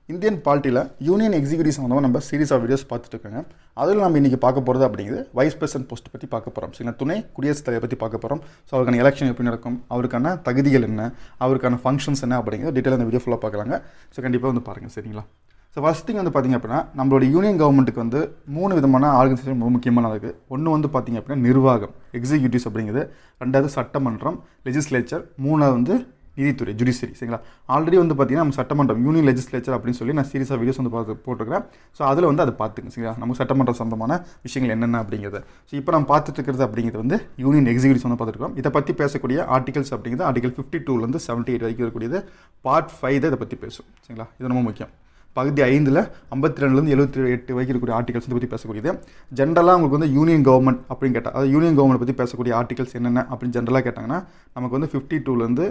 Indian பாலிட்டியில் union executive சம்மந்தமாக நம்ம series of videos பார்த்துட்டு இருக்காங்க அதில் நம்ம இன்றைக்கி பார்க்க போகிறது அப்படிங்கிறது வைஸ் பிரசிடன்ட் போஸ்ட் பற்றி பார்க்க போகிறோம் சரிங்களா துணை குடியரசுத் தலைவர் பற்றி பார்க்க போகிறோம் ஸோ அவருக்கான எலெக்ஷன் எப்படி நடக்கும் அவருக்கான தகுதிகள் என்ன அவருக்கான ஃபங்க்ஷன்ஸ் என்ன அப்படிங்கிறது டீட்டெயில் அந்த வீடியோ ஃபுல்லாக பார்க்கலாங்க ஸோ கண்டிப்பாக வந்து பாருங்கள் சரிங்களா ஸோ ஃபஸ்ட் திங் வந்து பார்த்திங்க அப்படின்னா நம்மளோட யூனியன் கவர்மெண்ட்டுக்கு வந்து மூணு விதமான ஆர்கனைசேஷன் ரொம்ப முக்கியமானது இருக்குது ஒன்று வந்து பார்த்திங்க அப்படின்னா நிர்வாகம் எக்ஸிக்யூட்டிவ்ஸ் அப்படிங்கிறது ரெண்டாவது சட்டமன்றம் லெஜிஸ்லேச்சர் மூணாவது வந்து நீதித்துறை ஜுடிஷியரி சரிங்களா ஆல்ரெடி வந்து பார்த்தீங்கன்னா நம்ம சட்டமன்றம் யூனியன் லெஜிஸ்லேச்சர் அப்படின்னு சொல்லி நான் சீரியஸாக வீடியோஸ் வந்து பார்த்து போட்டிருக்கிறேன் ஸோ அதில் வந்து அதை பார்த்துங்க சரிங்களா நமக்கு சட்டமன்றம் சம்பந்தமான விஷயங்கள் என்னென்ன அப்படிங்கிறது ஸோ இப்போ நம்ம பார்த்துட்டு இருக்கிறது அப்படிங்கிறது வந்து யூனியன் எக்ஸிக்யூட்டிவ்ஸ் வந்து பார்த்துருக்கோம் இதை பற்றி பேசக்கூடிய ஆர்டிகல்ஸ் அப்படிங்கிறது ஆர்டிகல் ஃபிஃப்டி டூலேருந்து செவன்ட்டி எயிட் வரைக்கும் இருக்கக்கூடியது பார்ட் ஃபைவ் தான் இதை பற்றி பேசும் சரிங்களா இது ரொம்ப முக்கியம் பகுதி ஐந்தில் ஐம்பத்தி ரெண்டுலேருந்து எழுபத்தி எட்டு வரைக்கும் இருக்கக்கூடிய ஆர்டிகல்ஸ் பற்றி பேசக்கூடியது ஜென்ரலாக உங்களுக்கு வந்து யூனியன் கவர்மெண்ட் அப்படின்னு கேட்டால் அதாவது யூனியன் கவர்மெண்ட் பற்றி பேசக்கூடிய ஆர்டிகல்ஸ் என்னென்ன அப்படின்னு ஜென்ரலாக கேட்டாங்கன்னா நமக்கு வந்து ஃபிஃப்டி டூலேருந்து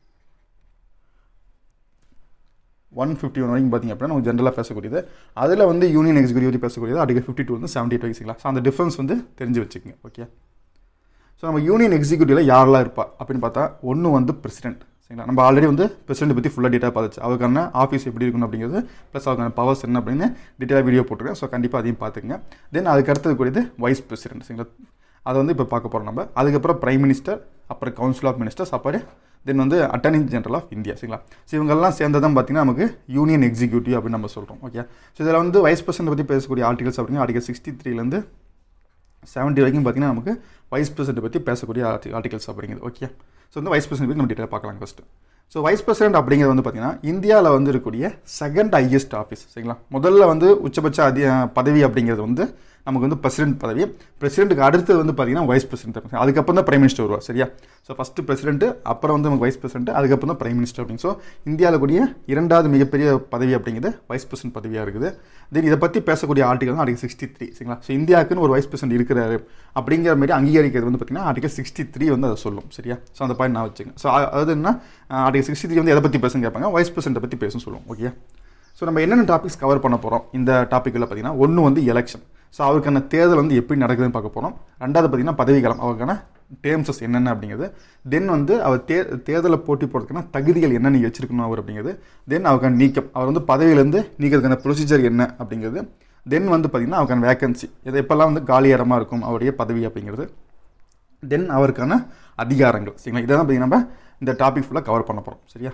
ஒன் ஃபிஃப்டி ஒன் வரைக்கும் பார்த்திங்க அப்படின்னா நம்ம ஜென்ரலாக பேசக்கூடியது அதில் வந்து யூனியன் எக்ஸிக்யூட்டிவ் பற்றி பேசக்கூடியது ஆர்டிகல் ஃபிஃப்டி டூ வந்து செவன்ட்டி எயிட் வரைக்கும் ஸோ அந்த டிஃபரன்ஸ் வந்து தெரிஞ்சு வச்சுக்கோங்க ஓகே ஸோ நம்ம யூனியன் எக்ஸிக்யூட்டிவில் யாரெல்லாம் இருப்பா அப்படின்னு பார்த்தா ஒன்று வந்து பிரசிடென்ட் சரிங்களா நம்ம ஆல்ரெடி வந்து பிரசிடென்ட் பற்றி ஃபுல்லாக டீட்டாக பார்த்துச்சு அவருக்கான ஆஃபீஸ் எப்படி இருக்கணும் அப்படிங்கிறது ப்ளஸ் அவருக்கான பவர்ஸ் என்ன அப்படின்னு டீட்டெயிலாக வீடியோ போட்டிருக்கேன் ஸோ கண்டிப்பாக அதையும் பார்த்துக்குங்க தென் அதுக்கு அடுத்தது கூடியது வைஸ் பிரசிடென்ட் சரிங்களா அதை வந்து இப்போ பார்க்க போகிறோம் நம்ம அதுக்கப்புறம் பிரைம் மினிஸ்டர் அப்புறம் கவுன்சில் ஆஃப் மினிஸ்டர்ஸ் அப்புறம் தென் வந்து அட்டர்னி ஜெனரல் ஆஃப் இந்தியா சரிங்களா ஸோ இவங்கெல்லாம் சேர்ந்து தான் பார்த்தீங்கன்னா நமக்கு யூனியன் எக்ஸிக்யூட்டிவ் அப்படின்னு நம்ம சொல்கிறோம் ஓகே ஸோ இதில் வந்து வைஸ் பிரசிடென்ட் பற்றி பேசக்கூடிய ஆர்டிகல்ஸ் அப்படிங்க ஆர்டிகல் சிக்ஸ்டி த்ரீலேருந்து செவன்ட்டி வரைக்கும் பார்த்தீங்கன்னா நமக்கு வைஸ் பிரசிடென்ட் பற்றி பேசக்கூடிய ஆர்டிகல்ஸ் அப்படிங்கிறது ஓகே ஸோ வந்து வைஸ் பிரசிடென்ட் பற்றி நம்ம டீட்டெயில் பார்க்கலாம் ஃபஸ்ட்டு ஸோ வைஸ் பிரசிடென்ட் அப்படிங்கிறது வந்து பார்த்தீங்கன்னா இந்தியாவில் வந்து இருக்கக்கூடிய செகண்ட் ஹையஸ்ட் ஆஃபீஸ் சரிங்களா முதல்ல வந்து உச்சபட்ச அதி பதவி அப்படிங்கிறது வந்து நமக்கு வந்து பிரசிடென்ட் பதவி பிரசிடென்ட்டுக்கு அடுத்தது வந்து பார்த்தீங்கன்னா வைஸ் பிரசிடென்ட் அதுக்கப்புறம் தான் பிரைம் மினிஸ்டர் வருவார் சரியா ஸோ ஃபஸ்ட்டு பிரசிடென்ட் அப்புறம் வந்து நமக்கு வைஸ் பிரசிடென்ட் அதுக்கப்புறம் தான் பிரைம் மினிஸ்டர் அப்படின்னு ஸோ இந்தியாவில் கூடிய இரண்டாவது மிகப்பெரிய பதவி அப்படிங்கிறது வைஸ் பிரசிடென்ட் பதவியாக இருக்குது தென் இதை பற்றி பேசக்கூடிய ஆர்டிகல் தான் ஆர்டிகல் சிக்ஸ்டி த்ரீ சரிங்களா ஸோ இந்தியாவுக்குன்னு ஒரு வைஸ் பிரசிடென்ட் இருக்கிறாரு அப்படிங்கிற மாதிரி அங்கீகரிக்கிறது வந்து பார்த்தீங்கன்னா ஆர்டிகல் சிக்ஸ்டி த்ரீ வந்து அதை சொல்லும் சரியா ஸோ அந்த பாயிண்ட் நான் வச்சுக்கேன் ஸோ அது என்ன ஆர்டிகல் சிக்ஸ்டி த்ரீ வந்து எதை பற்றி பேசுன்னு கேட்பாங்க வைஸ் பிரசிடென்ட்டை பற்றி பேசுன்னு சொல்லுவோம் ஓகே ஸோ நம்ம என்னென்ன டாபிக்ஸ் கவர் பண்ண போகிறோம் இந்த டாப்பிக்கில் பார்த்தீங்கன்னா ஒன்று வந்து எலெக்ஷன் ஸோ அவருக்கான தேர்தல் வந்து எப்படி நடக்குதுன்னு பார்க்க போகிறோம் ரெண்டாவது பார்த்தீங்கன்னா பதவிக்காலம் அவருக்கான டேர்ம்ஸஸ் என்னென்ன அப்படிங்கிறது தென் வந்து அவர் தே தேர்தலில் போட்டி போடுறதுக்கான தகுதிகள் என்ன நீங்கள் வச்சிருக்கணும் அவர் அப்படிங்கிறது தென் அவருக்கான நீக்கம் அவர் வந்து பதவியிலேருந்து நீக்கிறதுக்கான ப்ரொசீஜர் என்ன அப்படிங்கிறது தென் வந்து பார்த்திங்கன்னா அவருக்கான வேகன்சி இது எப்போல்லாம் வந்து காலி இடமா இருக்கும் அவருடைய பதவி அப்படிங்கிறது தென் அவருக்கான அதிகாரங்கள் சரிங்களா இதை தான் பார்த்திங்கன்னா நம்ம இந்த டாபிக் ஃபுல்லாக கவர் பண்ண போகிறோம் சரியா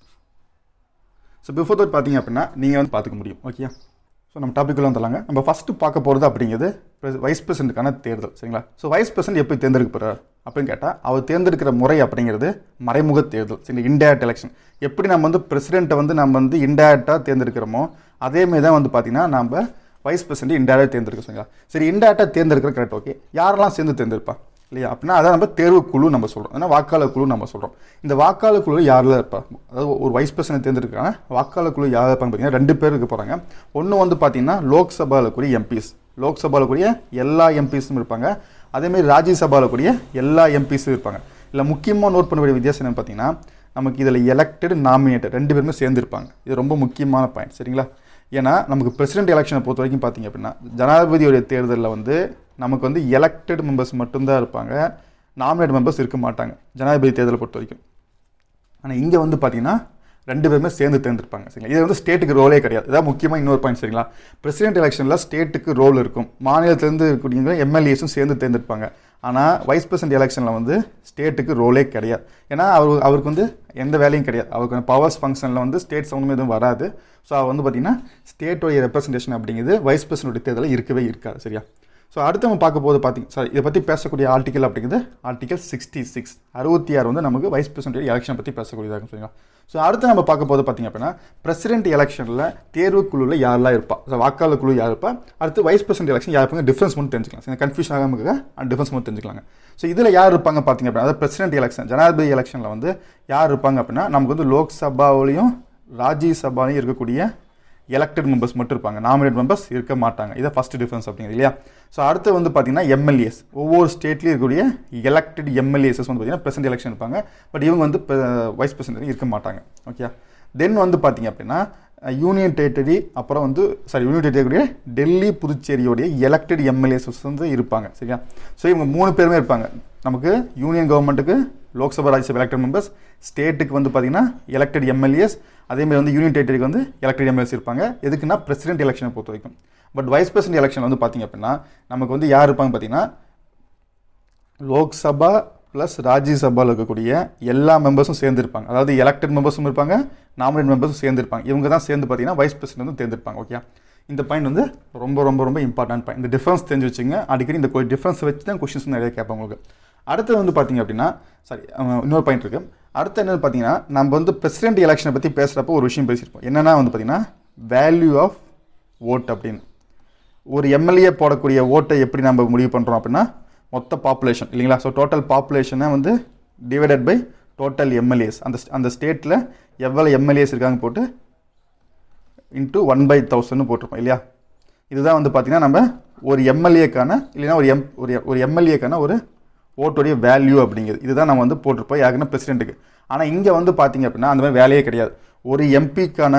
ஸோ பிஃபோர் தட் பார்த்தீங்க அப்படின்னா நீங்கள் வந்து பார்த்துக்க முடியும் ஓகே ஸோ நம்ம டாப்பிக்குள்ள வந்துடலாங்க நம்ம ஃபஸ்ட்டு பார்க்க போகிறது அப்படிங்கிறது வைஸ் பிரசிடென்ட்டுக்கான தேர்தல் சரிங்களா ஸோ வைஸ் பிரசிடென்ட் எப்படி தேர்ந்தெடுக்க போகிறார் அப்படின்னு கேட்டால் அவர் தேர்ந்தெடுக்கிற முறை அப்படிங்கிறது மறைமுக தேர்தல் சரி இன்டைரக்ட் எலெக்ஷன் எப்படி நம்ம வந்து பிரசிடென்ட்டை வந்து நம்ம வந்து இன்டைரக்டாக தேர்ந்தெடுக்கிறோமோ அதேமாரி தான் வந்து பார்த்திங்கன்னா நம்ம வைஸ் பிரசிடென்ட் இன்டைரக்ட் தேர்ந்தெடுக்க சரிங்களா சரி இன்டைரக்டாக தேர்ந்தெடுக்கிற கரெக்ட் ஓகே யாரெல்லாம் சேர்ந்து தேர்ந்தெடுப்பா இல்லையா அப்படின்னா அதான் நம்ம தேர்வு குழு நம்ம சொல்கிறோம் ஏன்னா வாக்காளர் குழு நம்ம சொல்கிறோம் இந்த வாக்காளர் குழு யாரில் இருப்பா அதாவது ஒரு வைஸ் பிரசிடென்ட் தேர்ந்தெடுக்கிறாங்க வாக்காளர் குழு யார் இருப்பாங்க பார்த்தீங்கன்னா ரெண்டு பேர் இருக்க போகிறாங்க ஒன்று வந்து பார்த்தீங்கன்னா லோக்சபாவில் கூடிய எம்பிஸ் லோக்சபாவில் கூடிய எல்லா எம்பிஸும் இருப்பாங்க அதேமாதிரி ராஜ்யசபாவில் கூடிய எல்லா எம்பிஸும் இருப்பாங்க இல்லை முக்கியமாக நோட் பண்ண வேண்டிய வித்தியாசம் என்னன்னு பார்த்தீங்கன்னா நமக்கு இதில் எலெக்டட் நாமினேட்டட் ரெண்டு பேருமே சேர்ந்துருப்பாங்க இது ரொம்ப முக்கியமான பாயிண்ட் சரிங்களா ஏன்னா நமக்கு பிரசிடென்ட் எலெக்ஷனை பொறுத்த வரைக்கும் பார்த்தீங்க அப்படின்னா ஜனாதிபதியுடைய தேர்தலில் வந்து நமக்கு வந்து எலெக்டட் மெம்பர்ஸ் மட்டும்தான் இருப்பாங்க நாமினேட் மெம்பர்ஸ் இருக்க மாட்டாங்க ஜனாதிபதி தேர்தலை பொறுத்த வரைக்கும் ஆனால் இங்கே வந்து பார்த்தீங்கன்னா ரெண்டு பேருமே சேர்ந்து தேர்ந்தெடுப்பாங்க சரிங்களா இது வந்து ஸ்டேட்டுக்கு ரோலே கிடையாது இதான் முக்கியமாக இன்னொரு பாயிண்ட் சரிங்களா பிரசிடென்ட் எலெக்ஷனில் ஸ்டேட்டுக்கு ரோல் இருக்கும் மாநிலத்திலேருந்து இருக்கக்கூடிய எம்எல்ஏஸும் சேர்ந்து தேர்ந்தெடுப்பாங்க ஆனால் வைஸ் பிரசிடென்ட் எலெக்ஷனில் வந்து ஸ்டேட்டுக்கு ரோலே கிடையாது ஏன்னா அவர் அவருக்கு வந்து எந்த வேலையும் கிடையாது அவருக்கு பவர்ஸ் ஃபங்க்ஷனில் வந்து ஸ்டேட் சம்மந்தம் எதுவும் வராது ஸோ அவர் வந்து பார்த்திங்கன்னா ஸ்டேட்டோடைய ரெப்ரஸன்டேஷன் அப்படிங்கிறது வைஸ் பிரசிடென்ட் தேர்தலில் இருக்கவே இருக்காது சரியா ஸோ அடுத்து நம்ம பார்க்க போது பார்த்தீங்க சாரி இதை பற்றி பேசக்கூடிய ஆர்டிக்கல் அப்படிங்கிறது ஆர்டிகல் சிக்ஸ்டி சிக்ஸ் அறுபத்தி ஆறு வந்து நமக்கு வைஸ் பிரசிடென்ட் எலெக்ஷன் பற்றி பேசக்கூடியதாக சரிங்களா ஸோ அடுத்து நம்ம பார்க்க போது பார்த்தீங்க அப்படின்னா பிரசிடென்ட் எலெக்ஷனில் தேர்வு குழுவில் யாரெல்லாம் இருப்பா ஸோ வாக்காளர் குழு யார் இருப்பா அடுத்து வைஸ் பிரசிடென்ட் எலெக்ஷன் யார் இருப்பாங்க டிஃபரன்ஸ் மட்டும் தெரிஞ்சுக்கலாம் சரி கன்ஃபியூஷன் ஆகாமல் இருக்க அந்த டிஃபரன்ஸ் மட்டும் தெரிஞ்சுக்கலாங்க ஸோ இதில் யார் இருப்பாங்க பார்த்தீங்க அப்படின்னா அதாவது பிரசிடென்ட் எலெக்ஷன் ஜனாதிபதி எலெக்ஷனில் வந்து யார் இருப்பாங்க அப்படின்னா நமக்கு வந்து லோக்சபாவிலையும் ராஜ்யசபாலையும் இருக்கக்கூடிய எலெக்டட் மெம்பர்ஸ் மட்டும் இருப்பாங்க நாமினேட் மெம்பர்ஸ் இருக்க மாட்டாங்க இதை ஃபஸ்ட் டிஃபரன்ஸ் அப்படிங்கிறது இல்லையா ஸோ அடுத்து வந்து பார்த்தீங்கன்னா எம்எல்ஏஸ் ஒவ்வொரு ஸ்டேட்லேயும் இருக்கக்கூடிய எலெக்டட் எம்எல்ஏஸ் வந்து பார்த்தீங்கன்னா பிரசிடென்ட் எலெக்ஷன் இருப்பாங்க பட் இவங்க வந்து வைஸ் பிரசிடென்ட் இருக்க மாட்டாங்க ஓகே தென் வந்து பார்த்தீங்க அப்படின்னா யூனியன் டெரிட்டரி அப்புறம் வந்து சாரி யூனியன் டெரிட்டரி டெல்லி புதுச்சேரியோடைய எலெக்டட் எம்எல்ஏஸ் வந்து இருப்பாங்க சரியா ஸோ இவங்க மூணு பேருமே இருப்பாங்க நமக்கு யூனியன் கவர்மெண்ட்டுக்கு லோக்சபா ராஜ்யசபா எலெக்டட் மெம்பர்ஸ் ஸ்டேட்டுக்கு வந்து பார்த்தீங்கன்னா எலெக்டட் எம்எல்ஏஸ் அதேமாதிரி வந்து யூனியன் டெரிட்டரிக்கு வந்து எலெக்டட் எம்எல்ஏஸ் இருப்பாங்க எதுக்குன்னா பிரசிடென்ட் எலெக்ஷனை பொறுத்த வரைக்கும் பட் வைஸ் பிரசிடென்ட் எலெக்ஷன் வந்து பார்த்தீங்க அப்படின்னா நமக்கு வந்து யார் இருப்பாங்க பார்த்தீங்கன்னா லோக்சபா ப்ளஸ் ராஜ்யசபாவில் இருக்கக்கூடிய எல்லா மெம்பர்ஸும் சேர்ந்துருப்பாங்க அதாவது எலெக்டட் மெம்பர்ஸும் இருப்பாங்க நாமினேட் மெம்பர்ஸும் சேர்ந்துருப்பாங்க இவங்க தான் சேர்ந்து பார்த்தீங்கன்னா வைஸ் பிரசிடென்ட் வந்து தேர்ந்தெடுப்பாங்க ஓகே இந்த பாயிண்ட் வந்து ரொம்ப ரொம்ப ரொம்ப இம்பார்ட்டன்ட் பாயிண்ட் இந்த டிஃபரன்ஸ் தெரிஞ்சு வச்சுங்க அடிக்கடி இந்த டிஃபரன்ஸ் வச்சு தான் கொஷின்ஸ் நிறைய கேட்பாங்க உங்களுக்கு அடுத்து வந்து பார்த்தீங்க அப்படின்னா சாரி இன்னொரு பாயிண்ட் இருக்கு அடுத்து என்னன்னு பார்த்தீங்கன்னா நம்ம வந்து பிரசிடென்ட் எலெக்ஷனை பற்றி பேசுகிறப்போ ஒரு விஷயம் பேசியிருப்போம் என்னென்னா வந்து பார்த்தீங்கன்னா வேல்யூ ஆஃப் ஓட் அப்படின்னு ஒரு எம்எல்ஏ போடக்கூடிய ஓட்டை எப்படி நம்ம முடிவு பண்ணுறோம் அப்படின்னா மொத்த பாப்புலேஷன் இல்லைங்களா ஸோ டோட்டல் பாப்புலேஷனை வந்து டிவைடட் பை டோட்டல் எம்எல்ஏஸ் அந்த அந்த ஸ்டேட்டில் எவ்வளோ எம்எல்ஏஸ் இருக்காங்க போட்டு இன்ட்டு ஒன் பை தௌசண்ட்னு போட்டிருப்போம் இல்லையா இதுதான் வந்து பார்த்தீங்கன்னா நம்ம ஒரு எம்எல்ஏக்கான இல்லைன்னா ஒரு எம் ஒரு ஒரு எம்எல்ஏக்கான ஒரு ஓட்டுடைய வேல்யூ அப்படிங்கிறது இதுதான் நம்ம வந்து போட்டிருப்போம் யாருக்குன்னா பிரசிடென்ட்டுக்கு ஆனால் இங்கே வந்து பார்த்தீங்க அப்படின்னா அந்த மாதிரி வேலையே கிடையாது ஒரு எம்பிக்கான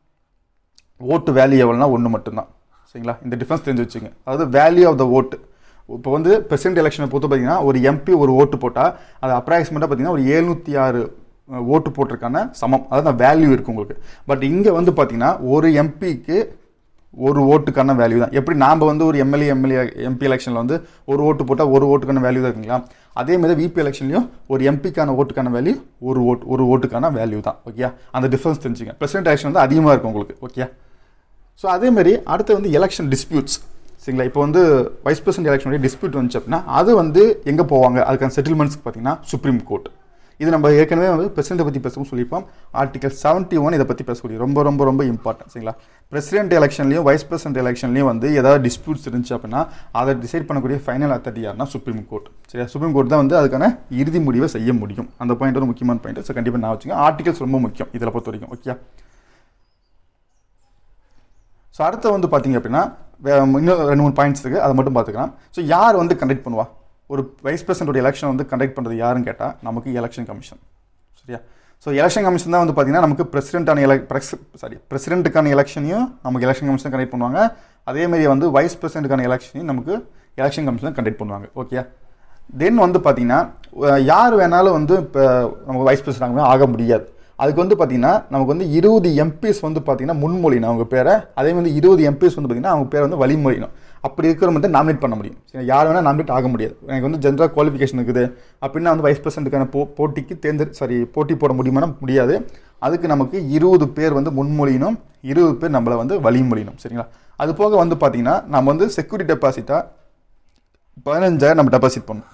ஓட்டு வேல்யூ எவ்வளோனா ஒன்று மட்டும்தான் சரிங்களா இந்த டிஃபரன்ஸ் தெரிஞ்சு வச்சுங்க அதாவது வேல்யூ ஆஃப் த ஓட்டு இப்போ வந்து பிரசிடென்ட் எலெக்ஷனை பொறுத்து பார்த்தீங்கன்னா ஒரு எம்பி ஒரு ஓட்டு போட்டால் அது அப்ராக்சிமேட்டாக பார்த்தீங்கன்னா ஒரு எழுநூற்றி ஆறு ஓட்டு போட்டிருக்கான சமம் அதாவது வேல்யூ இருக்குது உங்களுக்கு பட் இங்கே வந்து பார்த்தீங்கன்னா ஒரு எம்பிக்கு ஒரு ஓட்டுக்கான வேல்யூ தான் எப்படி நாம் வந்து ஒரு எம்எல்ஏ எம்எல்ஏ எம்பி எலெக்ஷனில் வந்து ஒரு ஓட்டு போட்டால் ஒரு ஓட்டுக்கான வேல்யூ தான் இருக்குங்களா அதே மாதிரி விபி எலெக்ஷன்லையும் ஒரு எம்பிக்கான ஓட்டுக்கான வேல்யூ ஒரு ஓட்டு ஒரு ஓட்டுக்கான வேல்யூ தான் ஓகே அந்த டிஃபரன்ஸ் தெரிஞ்சுங்க பிரசிடென்ட் எலெக்ஷன் வந்து அதிகமாக இருக்கும் உங்களுக்கு ஓகே ஸோ அதே மாதிரி அடுத்து வந்து எலெக்ஷன் டிஸ்பியூட்ஸ் சரிங்களா இப்போ வந்து வைஸ் பிரசிடென்ட் எலெக்ஷனுடைய டிஸ்பியூட் வந்துச்சு அப்படின்னா அது வந்து எங்கே போவாங்க அதுக்கான செட்டில்மெண்ட்ஸ்க்கு பார்த்தீங்கன்னா சுப்ரீம் கோர்ட் இது நம்ம ஏற்கனவே வந்து பிரசிடென்ட்டை பற்றி பேசவும் சொல்லியிருப்போம் ஆர்டிகல் செவன்ட்டி ஒன் இதை பற்றி பேசக்கூடிய ரொம்ப ரொம்ப ரொம்ப இம்பார்ட்டன்ட் சரிங்களா பிரசிடென்ட் எலெக்ஷன்லையும் வைஸ் பிரசிடென்ட் எலெக்ஷன்லையும் வந்து ஏதாவது டிஸ்பியூட்ஸ் இருந்துச்சு அப்படின்னா அதை டிசைட் பண்ணக்கூடிய ஃபைனல் அத்தாரிட்டி யாருன்னா சுப்ரீம் கோர்ட் சரியா சுப்ரீம் கோர்ட் தான் வந்து அதுக்கான இறுதி முடிவை செய்ய முடியும் அந்த பாயிண்ட் ஒரு முக்கியமான பாயிண்ட் ஸோ கண்டிப்பாக நான் வச்சுங்க ஆர்டிகல்ஸ் ரொம்ப முக்கியம் இதில் பொறுத்த வரைக்கும் ஓகே ஸோ அடுத்து வந்து பார்த்தீங்க அப்படின்னா இன்னும் ரெண்டு மூணு பாயிண்ட்ஸ் இருக்குது அதை மட்டும் பார்த்துக்கலாம் ஸோ யார் வந்து கண்டக்ட் பண்ணுவா ஒரு வைஸ் பிரசிடென்ட்டோட எலெக்ஷன் வந்து கண்டக்ட் பண்ணுறது யாருன்னு கேட்டால் நமக்கு எலெக்ஷன் கமிஷன் சரியா ஸோ எலெக்ஷன் கமிஷன் தான் வந்து பார்த்தீங்கன்னா நமக்கு பிரசிடென்ட்டான எலக் சாரி பிரசிடென்ட்டுக்கான எலெக்ஷனையும் நமக்கு எலெக்ஷன் கமிஷன் கண்டக்ட் பண்ணுவாங்க அதேமாதிரி வந்து வைஸ் பிரசிடென்ட்டுக்கான எலெக்ஷனையும் நமக்கு எலெக்ஷன் கமிஷன் கண்டக்ட் பண்ணுவாங்க ஓகே தென் வந்து பார்த்தீங்கன்னா யார் வேணாலும் வந்து இப்போ நமக்கு வைஸ் பிரசிடென்ட் ஆக முடியாது அதுக்கு வந்து பார்த்தீங்கன்னா நமக்கு வந்து இருபது எம்பிஸ் வந்து பார்த்தீங்கன்னா முன்மொழியணும் அவங்க பேரை அதே வந்து இருபது எம்பிஸ் வந்து பார்த்தீங்கன்னா அவங்க பேரை வந்து வழிமொழியணும் அப்படி இருக்கிற மட்டும் நாமினேட் பண்ண முடியும் சரி யார் வேணால் நாமினேட் ஆக முடியாது எனக்கு வந்து ஜென்ரல் குவாலிஃபிகேஷன் இருக்குது அப்படின்னா வந்து வைஸ் பிரசிடென்ட்டுக்கான போ போட்டிக்கு தேர்ந்தெடு சாரி போட்டி போட முடியுமானா முடியாது அதுக்கு நமக்கு இருபது பேர் வந்து முன்மொழியணும் இருபது பேர் நம்மளை வந்து வழிமொழியணும் சரிங்களா அது போக வந்து பார்த்தீங்கன்னா நம்ம வந்து செக்யூரிட்டி டெபாசிட்டாக பதினஞ்சாயிரம் நம்ம டெபாசிட் பண்ணணும்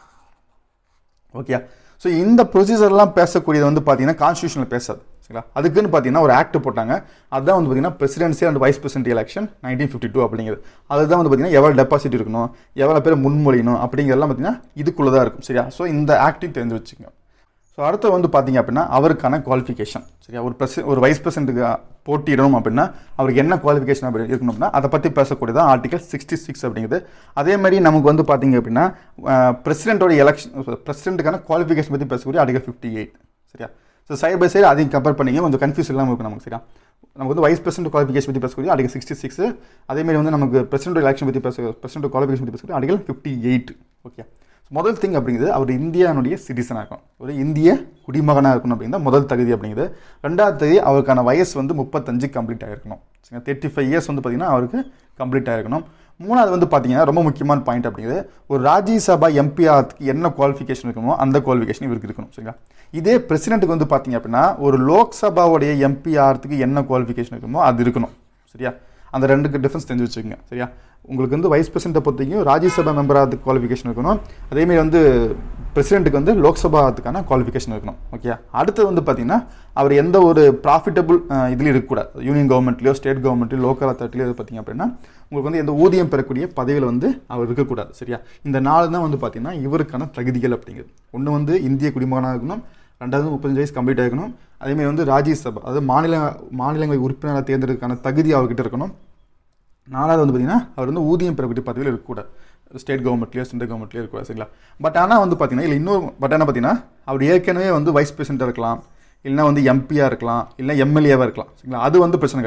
ஓகே ஸோ இந்த ப்ரொசீஜர்லாம் பேசக்கூடியது வந்து பார்த்தீங்கன்னா கான்ஸ்டியூஷனில் பேசாது சரிங்களா அதுக்குன்னு பார்த்தீங்கன்னா ஒரு ஆக்ட் போட்டாங்க அதுதான் வந்து பார்த்தீங்கன்னா presidency and vice president election nineteen fifty two அப்படிங்கிறது அதுதான் வந்து பார்த்தீங்கன்னா எவ்வளோ டெபாசிட் இருக்கணும் எவ்வளோ பேர் முன்மொழியணும் அப்படிங்கிறதெல்லாம் பார்த்தீங்கன்னா இதுக்குள்ளே தான் இருக்கும் சரியா ஸோ இந்த ஆக்டையும் தெரிஞ்சு வச்சுக்கோங்க ஸோ அடுத்து வந்து பார்த்தீங்க அப்படின்னா அவருக்கான குவாலிஃபிகேஷன் சரியா ஒரு பிரசி ஒரு வைஸ் பிரசிடென்ட்டுக்கு போட்டியிடணும் அப்படின்னா அவருக்கு என்ன குவாலிஃபிகேஷன் அப்படி இருக்கணும் அப்படின்னா அதை பற்றி பேசக்கூடியதான் ஆர்டிகல் சிக்ஸ்டி சிக்ஸ் அப்படிங்கிறது அதே மாதிரி நமக்கு வந்து பார்த்தீங்க அப்படின்னா பிரசிடென்ட்டோட எலெக்ஷன் பிரசிடென்ட்டுக்கான குவாலிஃபிகேஷன் பற்றி பேசக்கூடிய ஆர்டிகல் ஃபிஃப்டி எயிட் சரியா ஸோ சைட் பை சைடு அதையும் கம்பேர் பண்ணிங்க கொஞ்சம் கன்ஃபியூஸ் இல்லாமல் இருக்கும் நமக்கு சரியா நமக்கு வந்து வைஸ் பிரசிடென்ட் குவாலிஃபிகேஷன் பற்றி பேசக்கூடிய ஆர்டிகல் சிக்ஸ்டி சிக்ஸ் அதேமாதிரி வந்து நமக்கு பிரசிடென்ட் எலெக்ஷன் பற்றி பேச பிரசிடென்ட் குவாலிஃபிகேஷன் பற்றி பேசக்கூடிய ஆர்டிகல் ஃபிஃப்டி எயிட் ஓகே முதல் திங் அப்படிங்கிறது அவர் இந்தியானுடைய சிட்டிசனாக இருக்கணும் ஒரு இந்திய குடிமகனாக இருக்கணும் அப்படிங்கிறது முதல் தகுதி அப்படிங்கிறது ரெண்டாவது தகுதி அவருக்கான வயசு வந்து முப்பத்தஞ்சு கம்ப்ளீட் ஆகிருக்கணும் சரிங்களா தேர்ட்டி ஃபைவ் இயர்ஸ் வந்து பார்த்திங்கன்னா அவருக்கு கம்ப்ளீட் ஆகிருக்கணும் மூணாவது வந்து பார்த்தீங்கன்னா ரொம்ப முக்கியமான பாயிண்ட் அப்படிங்கிறது ஒரு ராஜ்யசபா எம்பி ஆகிறதுக்கு என்ன குவாலிஃபிகேஷன் இருக்கணுமோ அந்த குவாலிஃபிகேஷன் இவருக்கு இருக்கணும் சரிங்களா இதே பிரசிடென்ட்டுக்கு வந்து பார்த்தீங்க அப்படின்னா ஒரு லோக்சபாவுடைய எம்பி ஆகிறதுக்கு என்ன குவாலிஃபிகேஷன் இருக்கணுமோ அது இருக்கணும் சரியா அந்த ரெண்டுக்கு டிஃப்ரென்ஸ் தெரிஞ்சு வச்சுக்கோங்க சரியா உங்களுக்கு வந்து வைஸ் பிரசிடென்ட்டை பொறுத்தவரைக்கும் ராஜ்யசபா மெம்பர் ஆகிறதுக்கு குவாலிஃபிகேஷன் இருக்கணும் அதேமாரி வந்து பிரசிடென்ட்டுக்கு வந்து லோக்சபாத்துக்கான குவாலிஃபிகேஷன் இருக்கணும் ஓகே அடுத்து வந்து பார்த்தீங்கன்னா அவர் எந்த ஒரு ப்ராஃபிட்டபுள் இதுலையும் இருக்கக்கூடாது யூனியன் கவர்மெண்ட்லையோ ஸ்டேட் கவர்மெண்ட்லையோ லோக்கல் அத்தாரிட்டிலையோ இது பார்த்தீங்க அப்படின்னா உங்களுக்கு வந்து எந்த ஊதியம் பெறக்கூடிய பதவியில் வந்து அவர் இருக்கக்கூடாது சரியா இந்த நாலு தான் வந்து பார்த்தீங்கன்னா இவருக்கான தகுதிகள் அப்படிங்கிறது ஒன்று வந்து இந்திய குடிமகனாக இருக்கணும் ரெண்டாவது முப்பத்தஞ்சு வயசு கம்ப்ளீட் ஆகிக்கணும் அதேமாதிரி வந்து ராஜ்யசபா அதாவது மாநில மாநிலங்களை உறுப்பினராக தேர்ந்தெடுக்கான தகுதி அவர்கிட்ட இருக்கணும் நாலாவது வந்து பார்த்தீங்கன்னா அவர் வந்து ஊதியம் பெறக்கூடிய பதவியில் இருக்கக்கூடாது ஸ்டேட் கவர்மெண்ட்லேயோ சென்ட்ரல் கவர்மெண்ட்லேயோ இருக்கக்கூடாது சரிங்களா பட் ஆனால் வந்து பார்த்தீங்கன்னா இல்லை இன்னொரு பட் என்ன பார்த்தீங்கன்னா அவர் ஏற்கனவே வந்து வைஸ் பிரசிடென்ட்டாக இருக்கலாம் இல்லைனா வந்து எம்பியாக இருக்கலாம் இல்லை எம்எல்ஏவாக இருக்கலாம் சரிங்களா அது வந்து பிரச்சனை கிடையாது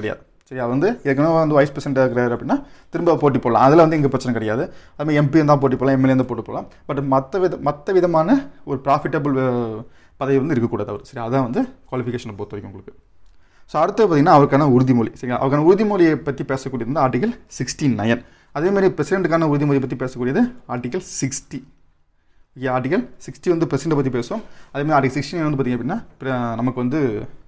சரி அது வந்து ஏற்கனவே வந்து வைஸ் பிரசிடென்ட் இருக்கிறாரு அப்படின்னா திரும்ப போட்டி போடலாம் அதில் வந்து எங்கள் பிரச்சனை கிடையாது அதுமாதிரி எம்பி தான் போட்டி போடலாம் எம்எல்ஏ தான் போட்டி போடலாம் பட் மற்ற வித மற்ற விதமான ஒரு ப்ராஃபிட்டபிள் பதவி வந்து இருக்கக்கூடாது அவர் சரி அதான் வந்து குவாலிஃபிகேஷனை பொறுத்த வரைக்கும் உங்களுக்கு ஸோ அடுத்து பார்த்தீங்கன்னா அவருக்கான உறுதிமொழி சரிங்களா அவருக்கான உறுதிமொழியை பற்றி பேசக்கூடியது வந்து ஆர்டிகல் சிக்ஸ்டி நயன் அதேமாதிரி பிரசிடென்ட்டுக்கான உறுதிமொழியை பற்றி பேசக்கூடியது article sixty okay article sixty வந்து பிரசிடென்ட்டை பற்றி பேசுவோம் அதேமாதிரி ஆர்டிகல் சிக்ஸ்டி வந்து பார்த்திங்க அப்படின்னா பிர- நமக்கு வந்து